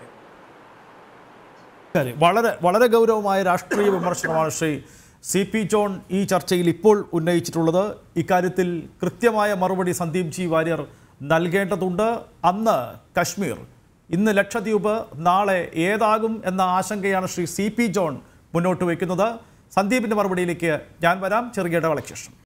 ശരി വളരെ വളരെ ഗൗരവമായ രാഷ്ട്രീയ വിമർശനമാണ് ശ്രീ സി പി ജോൺ ഈ ചർച്ചയിൽ ഇപ്പോൾ ഉന്നയിച്ചിട്ടുള്ളത് ഇക്കാര്യത്തിൽ കൃത്യമായ മറുപടി സന്ദീപ് ജി വാര്യർ നൽകേണ്ടതുണ്ട് അന്ന് കശ്മീർ ഇന്ന് ലക്ഷദ്വീപ് നാളെ ഏതാകും എന്ന ആശങ്കയാണ് ശ്രീ സി പി ജോൺ മുന്നോട്ട് വയ്ക്കുന്നത് സന്ദീപിൻ്റെ മറുപടിയിലേക്ക് ഞാൻ വരാം ചെറുകിട ശേഷം